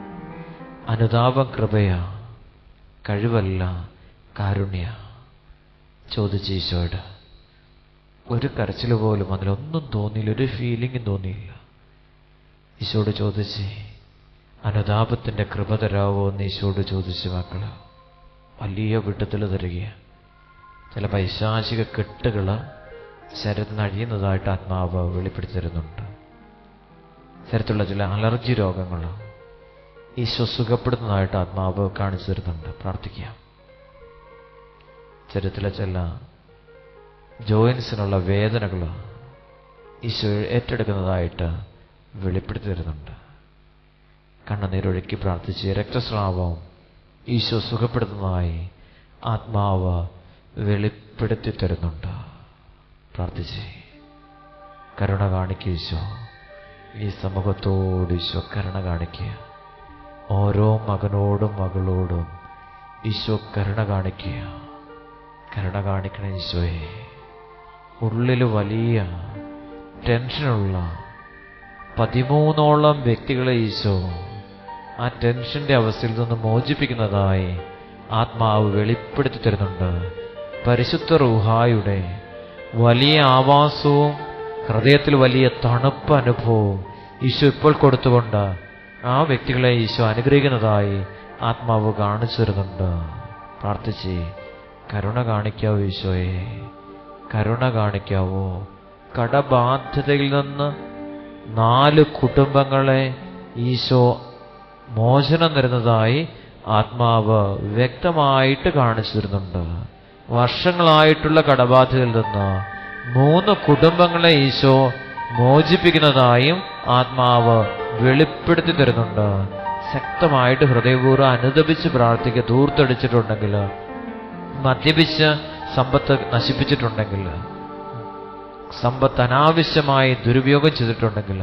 അനുതാപം കൃപയാ കഴിവല്ല കാരുണ്യ ചോദിച്ചു ഈശോയോട് ഒരു കരച്ചിൽ പോലും അതിലൊന്നും തോന്നിയില്ല ഒരു ഫീലിംഗും തോന്നിയില്ല ഈശോട് ചോദിച്ച് അനുതാപത്തിന്റെ കൃപ തരാവോ എന്ന് ഈശോട് ചോദിച്ച് മക്കള് വലിയ വിട്ടത്തിൽ തരികയാണ് ചില പൈശാചിക കെട്ടുകൾ ശരീരത്തിൽ അഴിയുന്നതായിട്ട് ആത്മാവ് വെളിപ്പെടുത്തി തരുന്നുണ്ട് ശരീരത്തിലുള്ള ചില അലർജി രോഗങ്ങൾ ഈശോ സുഖപ്പെടുന്നതായിട്ട് ആത്മാവ് കാണിച്ചു തരുന്നുണ്ട് പ്രാർത്ഥിക്കാം ശരീരത്തിലെ ചില ജോയിൻസിനുള്ള വേദനകൾ ഈശോ ഏറ്റെടുക്കുന്നതായിട്ട് വെളിപ്പെടുത്തി തരുന്നുണ്ട് കണ്ണുനീരൊഴുക്കി പ്രാർത്ഥിച്ച് രക്തസ്രാവം ഈശോ സുഖപ്പെടുത്തുന്നതായി ആത്മാവ് വെളിപ്പെടുത്തി തരുന്നുണ്ട് പ്രാർത്ഥിച്ച് കരുണ കാണിക്കുക ഈശോ ഈ സമൂഹത്തോട് ഈശോ കരുണ കാണിക്കുക ഓരോ മകനോടും മകളോടും ഈശോ കരുണ കാണിക്കുക കരുണ കാണിക്കണ ഈശോയെ ഉള്ളിൽ വലിയ ടെൻഷനുള്ള പതിമൂന്നോളം വ്യക്തികളെ ഈശോ ആ ടെൻഷന്റെ അവസ്ഥയിൽ നിന്ന് മോചിപ്പിക്കുന്നതായി ആത്മാവ് വെളിപ്പെടുത്തി തരുന്നുണ്ട് പരിശുദ്ധ റുഹായുടെ വലിയ ആവാസവും ഹൃദയത്തിൽ വലിയ തണുപ്പ് അനുഭവവും ഈശോ ഇപ്പോൾ കൊടുത്തുകൊണ്ട് ആ വ്യക്തികളെ ഈശോ അനുഗ്രഹിക്കുന്നതായി ആത്മാവ് കാണിച്ചു തരുന്നുണ്ട് പ്രാർത്ഥിച്ച് കരുണ കാണിക്കാവോ ഈശോയെ കരുണ കാണിക്കാവോ കടബാധ്യതയിൽ നിന്ന് നാല് കുടുംബങ്ങളെ ഈശോ മോചനം തരുന്നതായി ആത്മാവ് വ്യക്തമായിട്ട് കാണിച്ചു തരുന്നുണ്ട് വർഷങ്ങളായിട്ടുള്ള കടബാധ്യതയിൽ നിന്ന് മൂന്ന് കുടുംബങ്ങളെ ഈശോ മോചിപ്പിക്കുന്നതായും ആത്മാവ് വെളിപ്പെടുത്തി തരുന്നുണ്ട് ശക്തമായിട്ട് ഹൃദയപൂർവ്വം അനുദപിച്ച് പ്രാർത്ഥിക്കുക ദൂർത്തടിച്ചിട്ടുണ്ടെങ്കിൽ മദ്യപിച്ച് സമ്പത്ത് നശിപ്പിച്ചിട്ടുണ്ടെങ്കിൽ സമ്പത്ത് അനാവശ്യമായി ദുരുപയോഗം ചെയ്തിട്ടുണ്ടെങ്കിൽ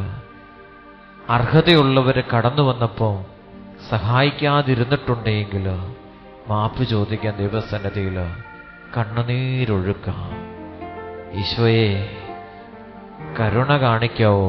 അർഹതയുള്ളവർ കടന്നു വന്നപ്പോൾ സഹായിക്കാതിരുന്നിട്ടുണ്ടെങ്കിൽ മാപ്പ് ചോദിക്കാൻ ദൈവസന്നദ്ധിയിൽ കണ്ണുനീരൊഴുക്കാം ഈശോയെ കരുണ കാണിക്കാവോ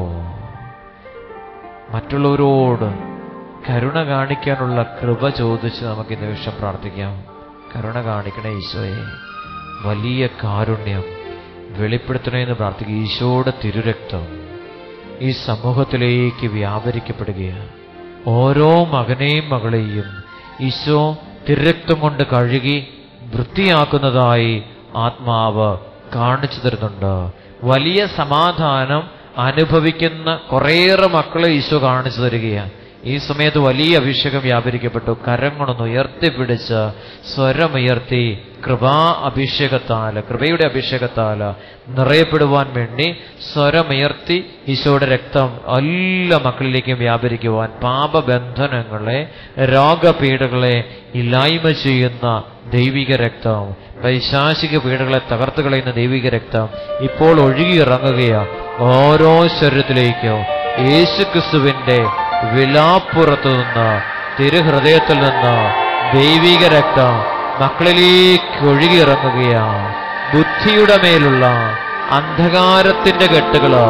മറ്റുള്ളവരോട് കരുണ കാണിക്കാനുള്ള കൃപ ചോദിച്ച് നമുക്ക് ഈ നിമിഷം പ്രാർത്ഥിക്കാം കരുണ കാണിക്കണേ ഈശോയെ വലിയ കാരുണ്യം വെളിപ്പെടുത്തണമെന്ന് പ്രാർത്ഥിക്കുക ഈശോയുടെ തിരുരക്തം ഈ സമൂഹത്തിലേക്ക് വ്യാപരിക്കപ്പെടുകയാണ് ഓരോ മകനെയും മകളെയും ഈശോ തിരുരക്തം കൊണ്ട് കഴുകി വൃത്തിയാക്കുന്നതായി ആത്മാവ് കാണിച്ചു തരുന്നുണ്ട് വലിയ സമാധാനം അനുഭവിക്കുന്ന കുറേയേറെ മക്കളെ ഈശോ കാണിച്ചു തരികയാണ് ഈ സമയത്ത് വലിയ അഭിഷേകം വ്യാപരിക്കപ്പെട്ടു കരങ്ങളൊന്ന് ഉയർത്തിപ്പിടിച്ച് സ്വരമുയർത്തി കൃപാ അഭിഷേകത്താല് കൃപയുടെ അഭിഷേകത്താല് നിറയപ്പെടുവാൻ വേണ്ടി സ്വരമുയർത്തി ഈശോയുടെ രക്തം എല്ലാ മക്കളിലേക്കും വ്യാപരിക്കുവാൻ പാപബന്ധനങ്ങളെ രോഗപീഠകളെ ഇല്ലായ്മ ചെയ്യുന്ന ദൈവിക രക്തം പൈശാചിക പീഠകളെ തകർത്ത് കളയുന്ന ദൈവിക രക്തം ഇപ്പോൾ ഒഴുകിയിറങ്ങുകയാണ് ഓരോ ശരീരത്തിലേക്കും യേശുക്രിസ്തുവിന്റെ വിലാപ്പുറത്തു നിന്ന് തിരുഹൃദയത്തിൽ നിന്ന് ദൈവിക രക്തം മക്കളിലേക്ക് ഒഴുകിയിറങ്ങുകയാണ് ബുദ്ധിയുടെ മേലുള്ള അന്ധകാരത്തിന്റെ കെട്ടുകള്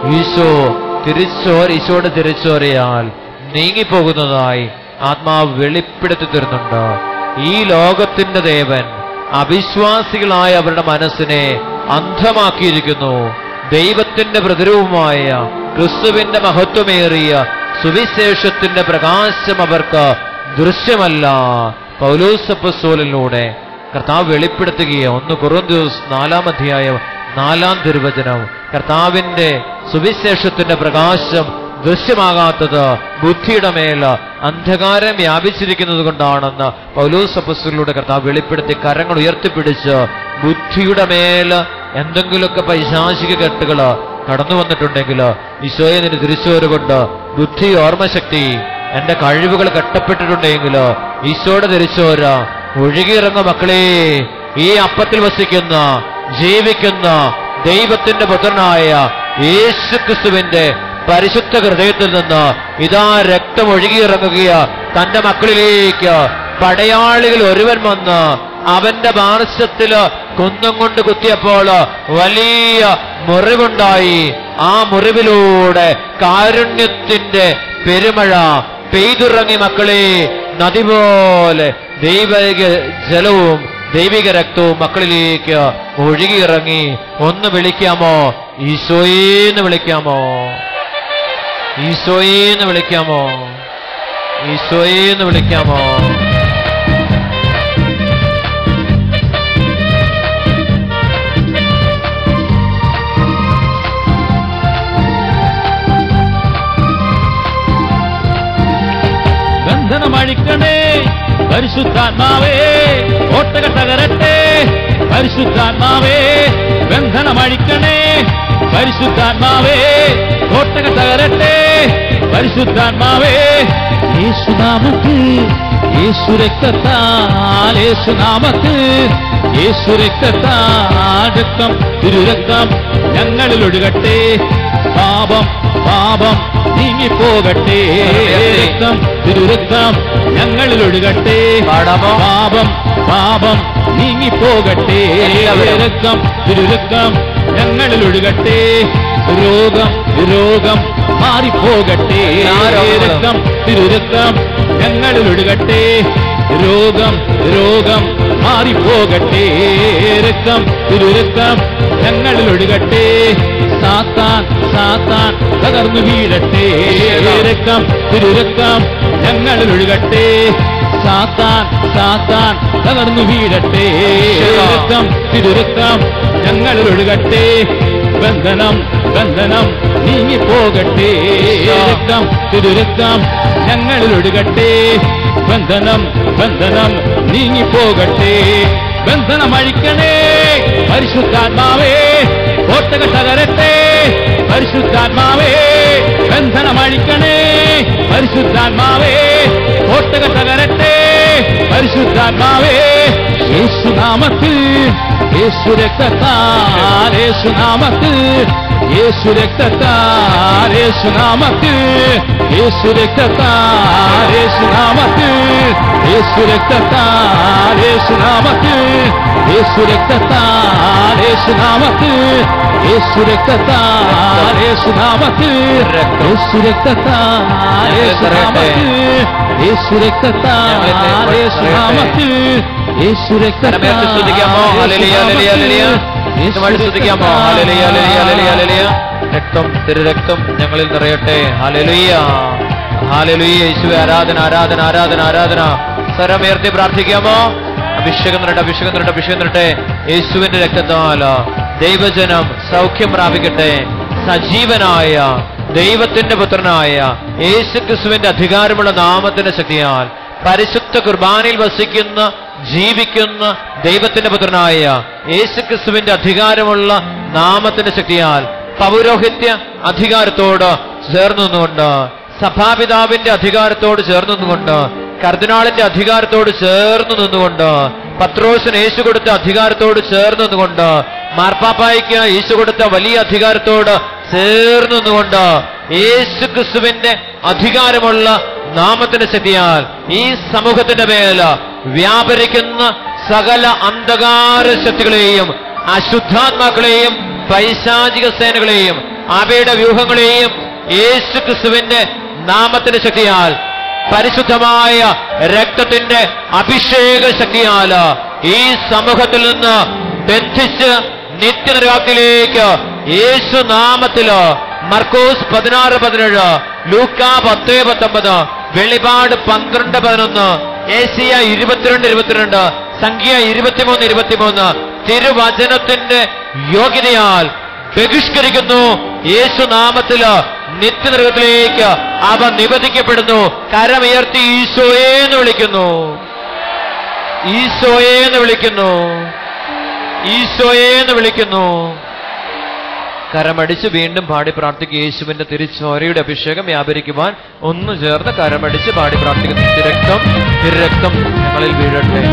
ഈശോ തിരിച്ചോ ഈശോയുടെ തിരിച്ചോരയാൽ നീങ്ങിപ്പോകുന്നതായി ആത്മാവ് വെളിപ്പെടുത്തി തരുന്നുണ്ട് ഈ ലോകത്തിന്റെ ദേവൻ അവിശ്വാസികളായ അവരുടെ മനസ്സിനെ അന്ധമാക്കിയിരിക്കുന്നു ദൈവത്തിന്റെ പ്രതിരൂപമായ ക്രിസ്തുവിന്റെ മഹത്വമേറിയ സുവിശേഷത്തിന്റെ പ്രകാശം അവർക്ക് ദൃശ്യമല്ല പൗലോസപ്പസ്തോലിലൂടെ കർത്താവ് വെളിപ്പെടുത്തുകയോ ഒന്ന് കുറന്തോസ് നാലാം അധ്യായം നാലാം തിരുവചനം കർത്താവിന്റെ സുവിശേഷത്തിന്റെ പ്രകാശം ദൃശ്യമാകാത്തത് ബുദ്ധിയുടെ മേൽ അന്ധകാരം വ്യാപിച്ചിരിക്കുന്നത് കൊണ്ടാണെന്ന് പൗലോസപ്പസ്തോലിലൂടെ കർത്താവ് വെളിപ്പെടുത്തി കരങ്ങൾ ഉയർത്തിപ്പിടിച്ച് ബുദ്ധിയുടെ മേൽ എന്തെങ്കിലുമൊക്കെ പൈശാചിക കെട്ടുകൾ കടന്നു വന്നിട്ടുണ്ടെങ്കിൽ ഈശോയെ നിന്റെ തിരിച്ചോര് കൊണ്ട് ബുദ്ധി ഓർമ്മശക്തി എന്റെ കഴിവുകൾ കെട്ടപ്പെട്ടിട്ടുണ്ടെങ്കിൽ ഈശോയുടെ തിരിച്ചോര ഒഴുകിയിറങ്ങും മക്കളെ ഈ അപ്പത്തിൽ വസിക്കുന്ന ജീവിക്കുന്ന ദൈവത്തിന്റെ പുത്രനായ യേശു ക്രിസ്തുവിന്റെ പരിശുദ്ധ ഹൃദയത്തിൽ നിന്ന് ഇതാ രക്തം ഒഴുകിയിറങ്ങുകയ തന്റെ മക്കളിലേക്ക് പടയാളികൾ ഒരുവൻ വന്ന് അവന്റെ പാർശ്വത്തില് കുന്നം കൊണ്ട് കുത്തിയപ്പോൾ വലിയ മുറിവുണ്ടായി ആ മുറിവിലൂടെ കാരുണ്യത്തിന്റെ പെരുമഴ പെയ്തുറങ്ങി മക്കളെ നദി പോലെ ദൈവിക ജലവും ദൈവിക രക്തവും മക്കളിലേക്ക് ഒഴുകിയിറങ്ങി ഒന്ന് വിളിക്കാമോ ഈശോയേന്ന് വിളിക്കാമോ ഈശോയേന്ന് വിളിക്കാമോ ഈശോയേന്ന് വിളിക്കാമോ
ബന്ധനമഴിക്കണേ പരിശുദ്ധാത്മാവേ ഓട്ടക തകരട്ടെ പരിശുദ്ധാത്മാവേ ബന്ധനമഴിക്കണേ പരിശുദ്ധാത്മാവേ ഓട്ടക തകരട്ടെ പരിശുദ്ധാത്മാവേ യേശുനാമത്തിൽ യേശു രക്തത്താൽ യേശുനാമത്തിൽ യേശു രക്തത്താൽ രക്തം തിരുരക്തം ഞങ്ങളിൽ ഒഴുകട്ടെ പാപം പാപം നീങ്ങിപ്പോകട്ടെ രക്തം തിരുരക്തം ഞങ്ങളിൽ ഒഴുകട്ടെ
പാടാമോ?
പാപം പാപം നീങ്ങിപ്പോകട്ടെ
എല്ലാവരും.
രക്തം തിരുരക്തം ഞങ്ങളിൽ ഒഴുകട്ടെ രോഗം രോഗം മാറിപ്പോകട്ടെ
എല്ലാ രോഗങ്ങളും.
രക്തം തിരുരക്തം ഞങ്ങളിൽ ഒഴുകട്ടെ രോഗം രോഗം മാറിപ്പോകട്ടെ രക്തം തിരുരക്തം ഞങ്ങളിൽ ഒഴുകട്ടെ സാത്താൻ സാത്താൻ തകർന്നു വീഴട്ടെ രക്തം തിരുരക്തം ഞങ്ങളിൽ ഒഴുകട്ടെ സാത്താൻ സാത്താൻ തകർന്നു വീഴട്ടെ രക്തം തിരുരക്തം ഞങ്ങളിൽ ഒഴുകട്ടെ ബന്ധനം ബന്ധനം നീങ്ങിപ്പോകട്ടെ രക്തം തിരുരക്തം ഞങ്ങളിൽ ഒഴുകട്ടെ ബന്ധനം ബന്ധനം നീങ്ങിപ്പോകട്ടെ ബന്ധനം അഴിക്കണേ പരിശുദ്ധാത്മാവേ കോട്ടകൾ തകരട്ടെ പരിശുദ്ധാത്മാവേ ബന്ധനം അഴിക്കണേ പരിശുദ്ധാത്മാവേ കോട്ടകൾ തകരട്ടെ പരിശുദ്ധാത്മാവേ യേശുനാമത്തിൽ യേശു രക്തത്താൽ യേശുനാമത്തിൽ യേശു രക്തത്താൽ യേശുനാമത്തിൽ യേശു രക്തത്താൽ യേശുനാമത്തിൽ യേശു രക്തത്താൽ യേശുനാമത്തിൽ യേശു രക്തത്താൽ യേശുനാമത്തിൽ യേശു രക്തത്താൽ യേശുനാമത്തിൽ യേശു രക്തത്താൽ യേശുനാമത്തിൽ യേശു രക്തത്താൽ യേശുനാമത്തിൽ യേശു
കരമേർത്ത് സ്തുതിക്കാമോ ഹല്ലേലൂയ ഹല്ലേലൂയ ഹല്ലേലൂയ ഇന്നുമായി സ്തുതിക്കാമോ ഹല്ലേലൂയ ഹല്ലേലൂയ ഹല്ലേലൂയ ഹല്ലേലൂയ രക്തം തിരുരക്തം ഞങ്ങളിൽ നിറയട്ടെ ഹല്ലേലൂയ ഹല്ലേലൂയ യേശുവേ ആരാധന ആരാധന ആരാധന ആരാധന സ്വരമേർത്തി പ്രാർത്ഥിക്കാമോ അഭിഷേകം നിറട്ടെ അഭിഷേകം നിറട്ടെ അഭിഷേകം നിറട്ടെ യേശുവിന്റെ രക്തത്താൽ ദൈവജനം സൗഖ്യം പ്രാപിക്കട്ടെ സജീവനായ ദൈവത്തിന്റെ പുത്രനായ യേശു ക്രിസ്തുവിന്റെ അധികാരമുള്ള നാമത്തിന്റെ ശക്തിയാൽ പരിശുദ്ധ കുർബാനയിൽ വസിക്കുന്ന ജീവിക്കുന്ന ദൈവത്തിന്റെ പുത്രനായ യേശു ക്രിസ്തുവിന്റെ അധികാരമുള്ള നാമത്തിന്റെ ശക്തിയാൽ പൗരോഹിത്യ അധികാരത്തോട് ചേർന്നു നിന്നുകൊണ്ട് സഭാപിതാവിന്റെ അധികാരത്തോട് ചേർന്നു നിന്നുകൊണ്ട് കർദിനാളിന്റെ അധികാരത്തോട് ചേർന്ന് നിന്നുകൊണ്ട് പത്രോസിന് യേശു കൊടുത്ത അധികാരത്തോട് ചേർന്ന് നിന്നുകൊണ്ട് മാർപ്പാപ്പായ്ക്ക് യേശു കൊടുത്ത വലിയ അധികാരത്തോട് ചേർന്ന് നിന്നുകൊണ്ട് യേശു ക്രിസ്തുവിന്റെ അധികാരമുള്ള നാമത്തിന്റെ ശക്തിയാൽ ഈ സമൂഹത്തിന്റെ മേൽ വ്യാപരിക്കുന്ന സകല അന്ധകാര ശക്തികളെയും അശുദ്ധാത്മാക്കളെയും പൈശാചിക സേനകളെയും അവയുടെ വ്യൂഹങ്ങളെയും യേശു ക്രിസ്തുവിന്റെ നാമത്തിന്റെ ശക്തിയാൽ പരിശുദ്ധമായ രക്തത്തിന്റെ അഭിഷേക ശക്തിയാൽ ഈ സമൂഹത്തിൽ നിന്ന് ബന്ധിച്ച് നിത്യനിരാക്കിലേക്ക് യേശു നാമത്തില് മർക്കോസ് പതിനാറ് പതിനേഴ് ലൂക്ക പത്ത് പത്തൊമ്പത് വെളിപാട് പന്ത്രണ്ട് പതിനൊന്ന് ഏഷ്യ ഇരുപത്തിരണ്ട് ഇരുപത്തിരണ്ട് സംഖ്യ ഇരുപത്തിമൂന്ന് ഇരുപത്തിമൂന്ന് തിരുവചനത്തിന്റെ യോഗ്യതയാൽ ബഹിഷ്കരിക്കുന്നു യേശു നാമത്തില് നിത്യനൃഗത്തിലേക്ക് അവ നിബന്ധിക്കപ്പെടുന്നു കരമുയർത്തി ഈശോയെ എന്ന് വിളിക്കുന്നു ഈശോയെ എന്ന് വിളിക്കുന്നു ഈശോയെ എന്ന് വിളിക്കുന്നു കരമടിച്ച് വീണ്ടും പാടി പ്രാർത്ഥിക്കുക യേശുവിന്റെ തിരിച്ചോരയുടെ അഭിഷേകം വ്യാപരിക്കുവാൻ ഒന്ന് ചേർന്ന് കരമടിച്ച് പാടി പ്രാർത്ഥിക്കുന്നു തിരക്തം തിരക്തം ഞങ്ങളിൽ വീഴട്ടെ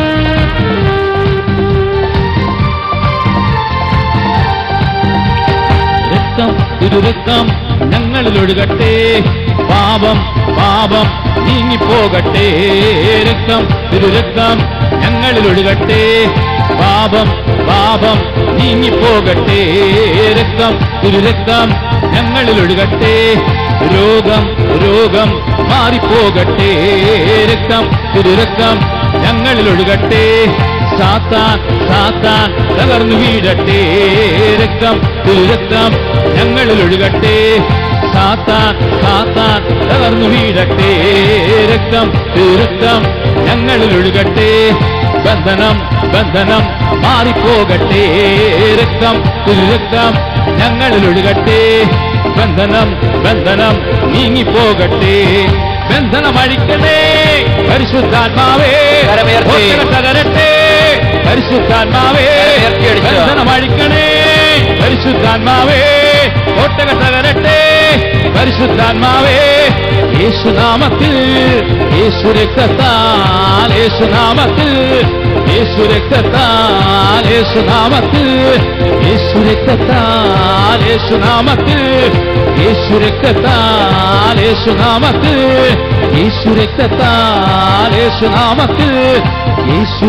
രക്തം തിരുരക്തം ഞങ്ങളിൽ ഒഴുകട്ടെ പാപം പാപം നീങ്ങിപ്പോകട്ടെ രക്തം തിരുരക്തം ഞങ്ങളിൽ ഒഴുകട്ടെ പാപം പാപം നീങ്ങിപ്പോകട്ടെ രക്തം തിരുരക്തം ഞങ്ങളിൽ ഒഴുകട്ടെ രോഗം രോഗം മാറിപ്പോകട്ടെ രക്തം തിരുരക്തം ഞങ്ങളിൽ ഒഴുകട്ടെ സാത്താൻ സാത്താൻ തകർന്നു വീഴട്ടെ രക്തം തിരുരക്തം ഞങ്ങളിൽ ഒഴുകട്ടെ സാത്താൻ സാത്താൻ തകർന്നു വീഴട്ടെ രക്തം തിരുരക്തം ഞങ്ങളിൽ ഒഴുകട്ടെ ബന്ധനം ബന്ധനം മാറിപ്പോകട്ടെ രക്തം തിരുരക്തം ഞങ്ങളിൽ ഒഴുകട്ടെ ബന്ധനം ബന്ധനം നീങ്ങിപ്പോകട്ടെ ബന്ധനം അഴിക്കണേ പരിശുദ്ധാത്മാവേ
കരമുയർത്തി.
ഒട്ടക തകരട്ടെ പരിശുദ്ധാത്മാവേ
കരമുയർത്തി അടിക്കുക.
ബന്ധനം അഴിക്കണേ പരിശുദ്ധാത്മാവേ ഒട്ടക തകരട്ടെ പരിശുദ്ധാത്മാവേ യേശുനാമത്തിൽ യേശു രക്തത്താൽ യേശുനാമത്തിൽ യേശു രക്തത്താൽ യേശുനാമത്തിൽ യേശു രക്തത്താൽ യേശുനാമത്തിൽ യേശു രക്തത്താൽ യേശുനാമത്തിൽ യേശു രക്തത്താൽ യേശുനാമത്തിൽ യേശു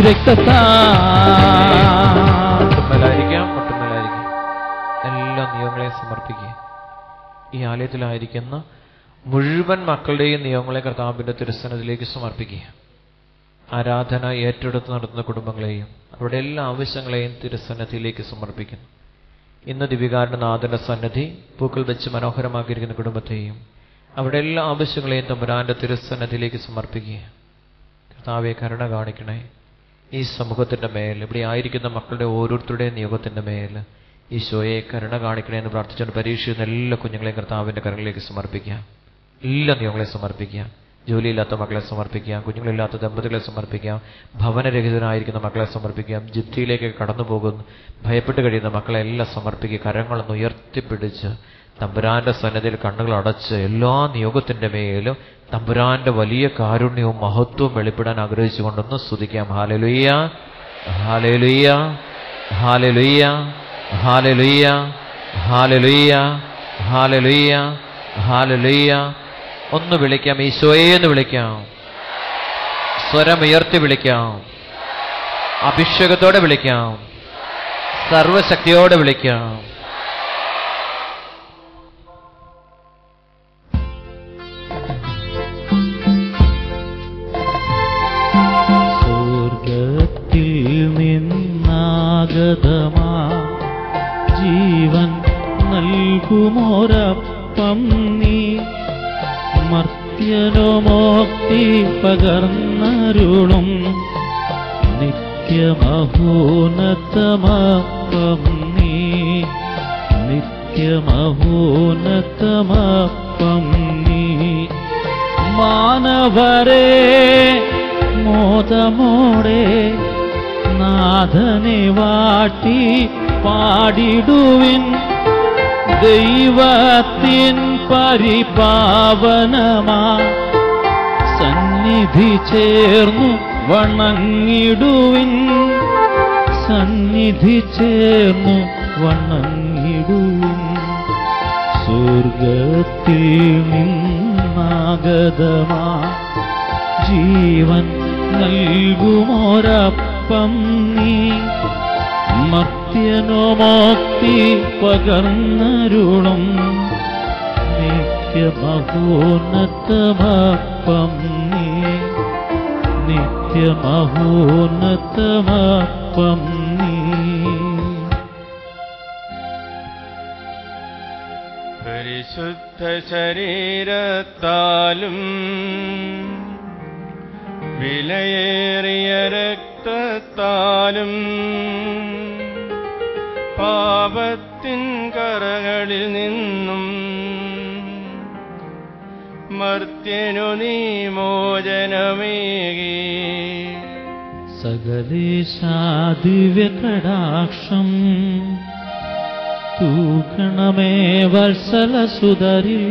രക്തത്താൽ
മുട്ടുമലായിരിക്കാം മുട്ടുമലായിരിക്കാം എല്ലാ നിയമങ്ങളെയും സമർപ്പിക്കുക ഈ ആലയത്തിലായിരിക്കുന്ന മുഴുവൻ മക്കളുടെയും നിയമങ്ങളെ കർത്താവിന്റെ തിരുസനത്തിലേക്ക് സമർപ്പിക്കുക ആരാധന ഏറ്റെടുത്ത് നടത്തുന്ന കുടുംബങ്ങളെയും അവരുടെ എല്ലാ ആവശ്യങ്ങളെയും തിരുസന്നത്തിലേക്ക് സമർപ്പിക്കുന്നു ഇന്ന് ദിവികാരന്റെ നാഥന്റെ സന്നദ്ധി പൂക്കൾ വെച്ച് മനോഹരമാക്കിയിരിക്കുന്ന കുടുംബത്തെയും അവരുടെ എല്ലാ ആവശ്യങ്ങളെയും തമ്പുരാന്റെ തിരുസന്നത്തിലേക്ക് സമർപ്പിക്കുക കർത്താവെ കരുണ കാണിക്കണേ ഈ സമൂഹത്തിന്റെ മേൽ ഇവിടെ ആയിരിക്കുന്ന മക്കളുടെ ഓരോരുത്തരുടെയും നിയോഗത്തിന്റെ മേൽ ഈശോയെ കരുണ കാണിക്കണേ എന്ന് പ്രാർത്ഥിച്ചുകൊണ്ട് പരീക്ഷ ചെയ്യുന്ന എല്ലാ കുഞ്ഞുങ്ങളെയും കർത്താവിന്റെ കരങ്ങളിലേക്ക് സമർപ്പിക്കാം എല്ലാ നിയമങ്ങളെ സമർപ്പിക്കാം ജോലിയില്ലാത്ത മക്കളെ സമർപ്പിക്കാം കുഞ്ഞുങ്ങളില്ലാത്ത ദമ്പതികളെ സമർപ്പിക്കാം ഭവനരഹിതരായിരിക്കുന്ന മക്കളെ സമർപ്പിക്കാം ജിദ്ദിയിലേക്ക് കടന്നു പോകുന്നു ഭയപ്പെട്ട് കഴിയുന്ന മക്കളെ എല്ലാം സമർപ്പിക്കുക കരങ്ങളൊന്ന് ഉയർത്തിപ്പിടിച്ച് തമ്പുരാന്റെ സന്നദ്ധയിൽ കണ്ണുകൾ അടച്ച് എല്ലാ നിയോഗത്തിന്റെ മേലും തമ്പുരാന്റെ വലിയ കാരുണ്യവും മഹത്വവും വെളിപ്പെടാൻ ആഗ്രഹിച്ചുകൊണ്ടൊന്ന് സ്തുതിക്കാം ഹാലലുയ്യ ഹാലലുയ്യ ഹാലലുയ്യ ഹാലലുയ്യ ഹാലലുയ്യ ഹാലലുയ്യ ഹാലലുയ്യ ഒന്ന് വിളിക്കാം ഈശോയെ എന്ന് വിളിക്കാം സ്വരമുയർത്തി വിളിക്കാം അഭിഷേകത്തോടെ വിളിക്കാം സർവശക്തിയോടെ വിളിക്കാം
സ്വർഗത്തിൽ നിന്നാഗതമാ ജീവൻ നൽകുമോരപ്പം നീ മർത്യനോ മോക്തി പകർന്നരുളും നിത്യമഹോനത്തമപ്പം നീ നിത്യമഹോനത്തമപ്പം നീ മാനവരെ മോദമോടെ നാഥനെ വാട്ടി പാടിടുവിൻ ദൈവത്തിൻ പരിപാവനമാ സന്നിധി ചേർന്നു വണങ്ങിടുവിൻ സന്നിധി ചേർന്നു വണങ്ങിടുവിൻ സ്വർഗത്തിൽ നിന്നാഗതമാ ജീവൻ നൽകുമോരപ്പം നീ മർത്യനോ മോക്തി പകർന്നരുളും നിത്യമഹോന്നതമപ്പം നീ നിത്യമഹോന്നതമപ്പം നീ
പരിശുദ്ധ ശരീരത്താലും വിലയേറിയ രക്തത്താലും പാപത്തിൻ കറകളിൽ നിന്നും മർത്യനു നീ മോചനമേകി
സകലേശാദിവ്യകടാക്ഷം തൂക്കണമേ വത്സലസുതരി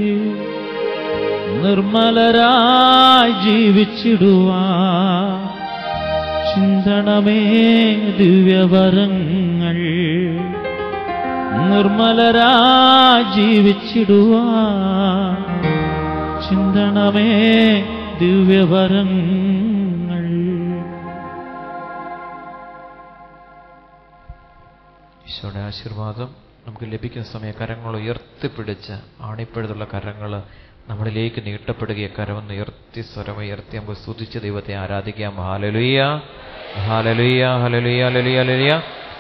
നിർമ്മലരായി ജീവിച്ചിടുവാ ചിന്തണമേ ദിവ്യവരങ്ങൾ നിർമ്മലരായി ജീവിച്ചിടുവാ ചിന്തണമേ ദിവ്യവരങ്ങൾ
ഈശോയുടെ ആശീർവാദം നമുക്ക് ലഭിക്കുന്ന സമയം കരങ്ങൾ ഉയർത്തിപ്പിടിച്ച് ആണിപ്പഴുതുള്ള കരങ്ങൾ നമ്മളിലേക്ക് നീട്ടപ്പെടുകയെ കരമൊന്ന് ഉയർത്തി സ്വരം ഉയർത്തി നമുക്ക് സ്തുതിച്ച് ദൈവത്തെ ആരാധിക്കാം ഹാലലുയ്യ ഹാലലുയ്യ ഹലലുയ്യ ഹലലുയ്യ ഹലലുയ്യ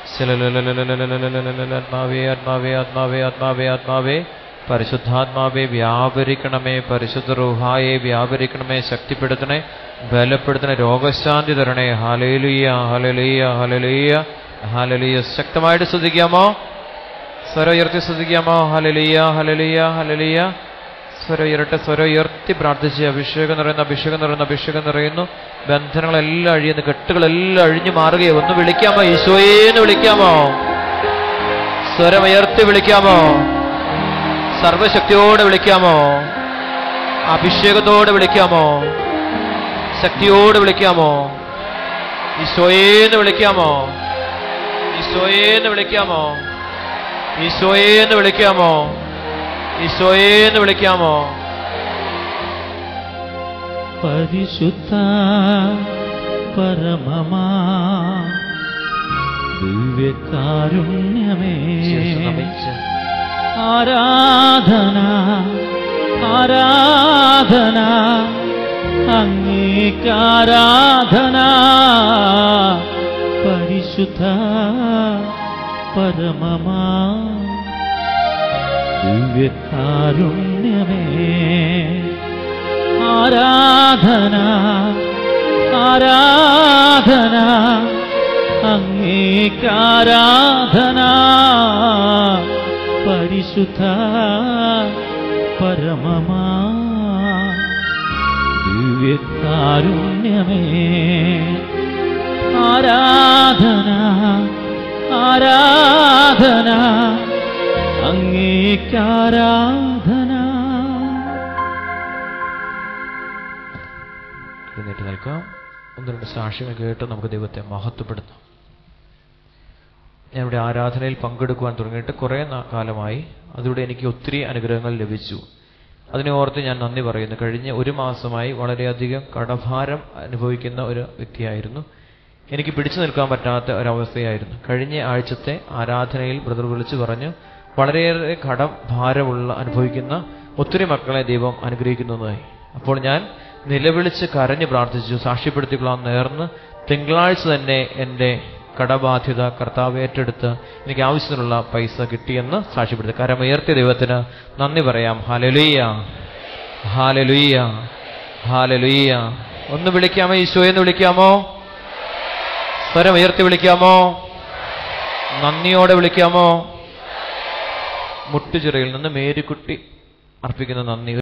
ആത്മാവേ ആത്മാവേ ആത്മാവേ ആത്മാവേ ആത്മാവേ പരിശുദ്ധാത്മാവെ വ്യാപരിക്കണമേ പരിശുദ്ധ റുഹായെ വ്യാപരിക്കണമേ ശക്തിപ്പെടുത്തണേ ബലപ്പെടുത്തണേ രോഗശാന്തി തരണേ ഹലലുയ്യ ഹലലുയ്യ ഹലലുയ്യ ഹലലിയ ശക്തമായിട്ട് ശ്രദ്ധിക്കാമോ സ്വരം ഉയർത്തി ശ്രദ്ധിക്കാമോ ഹലലിയ ഹലലിയ ഹലലിയ സ്വരം ഉയരട്ടെ സ്വരം ഉയർത്തി പ്രാർത്ഥിച്ച് അഭിഷേകം നിറയുന്ന അഭിഷേകം നിറയുന്ന അഭിഷേകം നിറയുന്നു ബന്ധനങ്ങളെല്ലാം അഴിയുന്നു കെട്ടുകളെല്ലാം അഴിഞ്ഞു മാറുകയോ ഒന്ന് വിളിക്കാമോ ഈശോയേന്ന് വിളിക്കാമോ സ്വരം ഉയർത്തി വിളിക്കാമോ സർവശക്തിയോടെ വിളിക്കാമോ അഭിഷേകത്തോടെ വിളിക്കാമോ ശക്തിയോടെ വിളിക്കാമോ ഈശോയേന്ന് വിളിക്കാമോ ഈശോയേന്ന് വിളിക്കാമോ ഈശോയേന്ന് വിളിക്കാമോ ഈശോയേന്ന് വിളിക്കാമോ
പരിശുദ്ധ പരമമാ ദിവ്യകാരുണ്യമേ
ശിരസ്സ് നമിച്ച്
ആരാധന ആരാധന അങ്ങേക്കാരാധന പരിശുദ്ധ പരമമാ ദിവ്യകാരുണ്യമേ ആരാധന ആരാധന അങ്ങേക്കാരാധന പരിശുദ്ധ പരമമാ ദിവ്യകാരുണ്യമേ ആരാധന ആരാധന അങ്ങേക്കാരാധന
എഴുന്നേറ്റ് നിൽക്കാം ഒന്ന് രണ്ട് സാക്ഷ്യങ്ങൾ കേട്ട് നമുക്ക് ദൈവത്തെ മഹത്വപ്പെടുത്താം ഞാൻ ഇവിടെ ആരാധനയിൽ പങ്കെടുക്കുവാൻ തുടങ്ങിയിട്ട് കുറേ നാ- കാലമായി അതിലൂടെ എനിക്ക് ഒത്തിരി അനുഗ്രഹങ്ങൾ ലഭിച്ചു അതിനെ ഓർത്ത് ഞാൻ നന്ദി പറയുന്നു കഴിഞ്ഞ ഒരു മാസമായി വളരെയധികം കടഭാരം അനുഭവിക്കുന്ന ഒരു വ്യക്തിയായിരുന്നു എനിക്ക് പിടിച്ചു നിൽക്കാൻ പറ്റാത്ത ഒരവസ്ഥയായിരുന്നു കഴിഞ്ഞ ആഴ്ചത്തെ ആരാധനയിൽ ബ്രദർ വിളിച്ചു പറഞ്ഞു വളരെയേറെ കടം ഭാരമുള്ള അനുഭവിക്കുന്ന ഒത്തിരി മക്കളെ ദൈവം അനുഗ്രഹിക്കുന്നതായി അപ്പോൾ ഞാൻ നിലവിളിച്ച് കരഞ്ഞു പ്രാർത്ഥിച്ചു സാക്ഷ്യപ്പെടുത്തിക്കൊള്ളാൻ നേർന്ന് തിങ്കളാഴ്ച തന്നെ എൻ്റെ കടബാധ്യത കർത്താവ് ഏറ്റെടുത്ത് എനിക്ക് ആവശ്യത്തിനുള്ള പൈസ കിട്ടിയെന്ന് സാക്ഷ്യപ്പെടുത്തി കരമുയർത്തിയ ദൈവത്തിന് നന്ദി പറയാം ഹാലലുയ്യ ഹാലലുയ്യ ഹാലലുയ്യ ഒന്ന് വിളിക്കാമോ ഈശോയെന്ന് വിളിക്കാമോ സ്വരം ഉയർത്തി വിളിക്കാമോ നന്ദിയോടെ വിളിക്കാമോ മുട്ടുചിറയിൽ നിന്ന് മേരിക്കുട്ടി അർപ്പിക്കുന്ന നന്ദി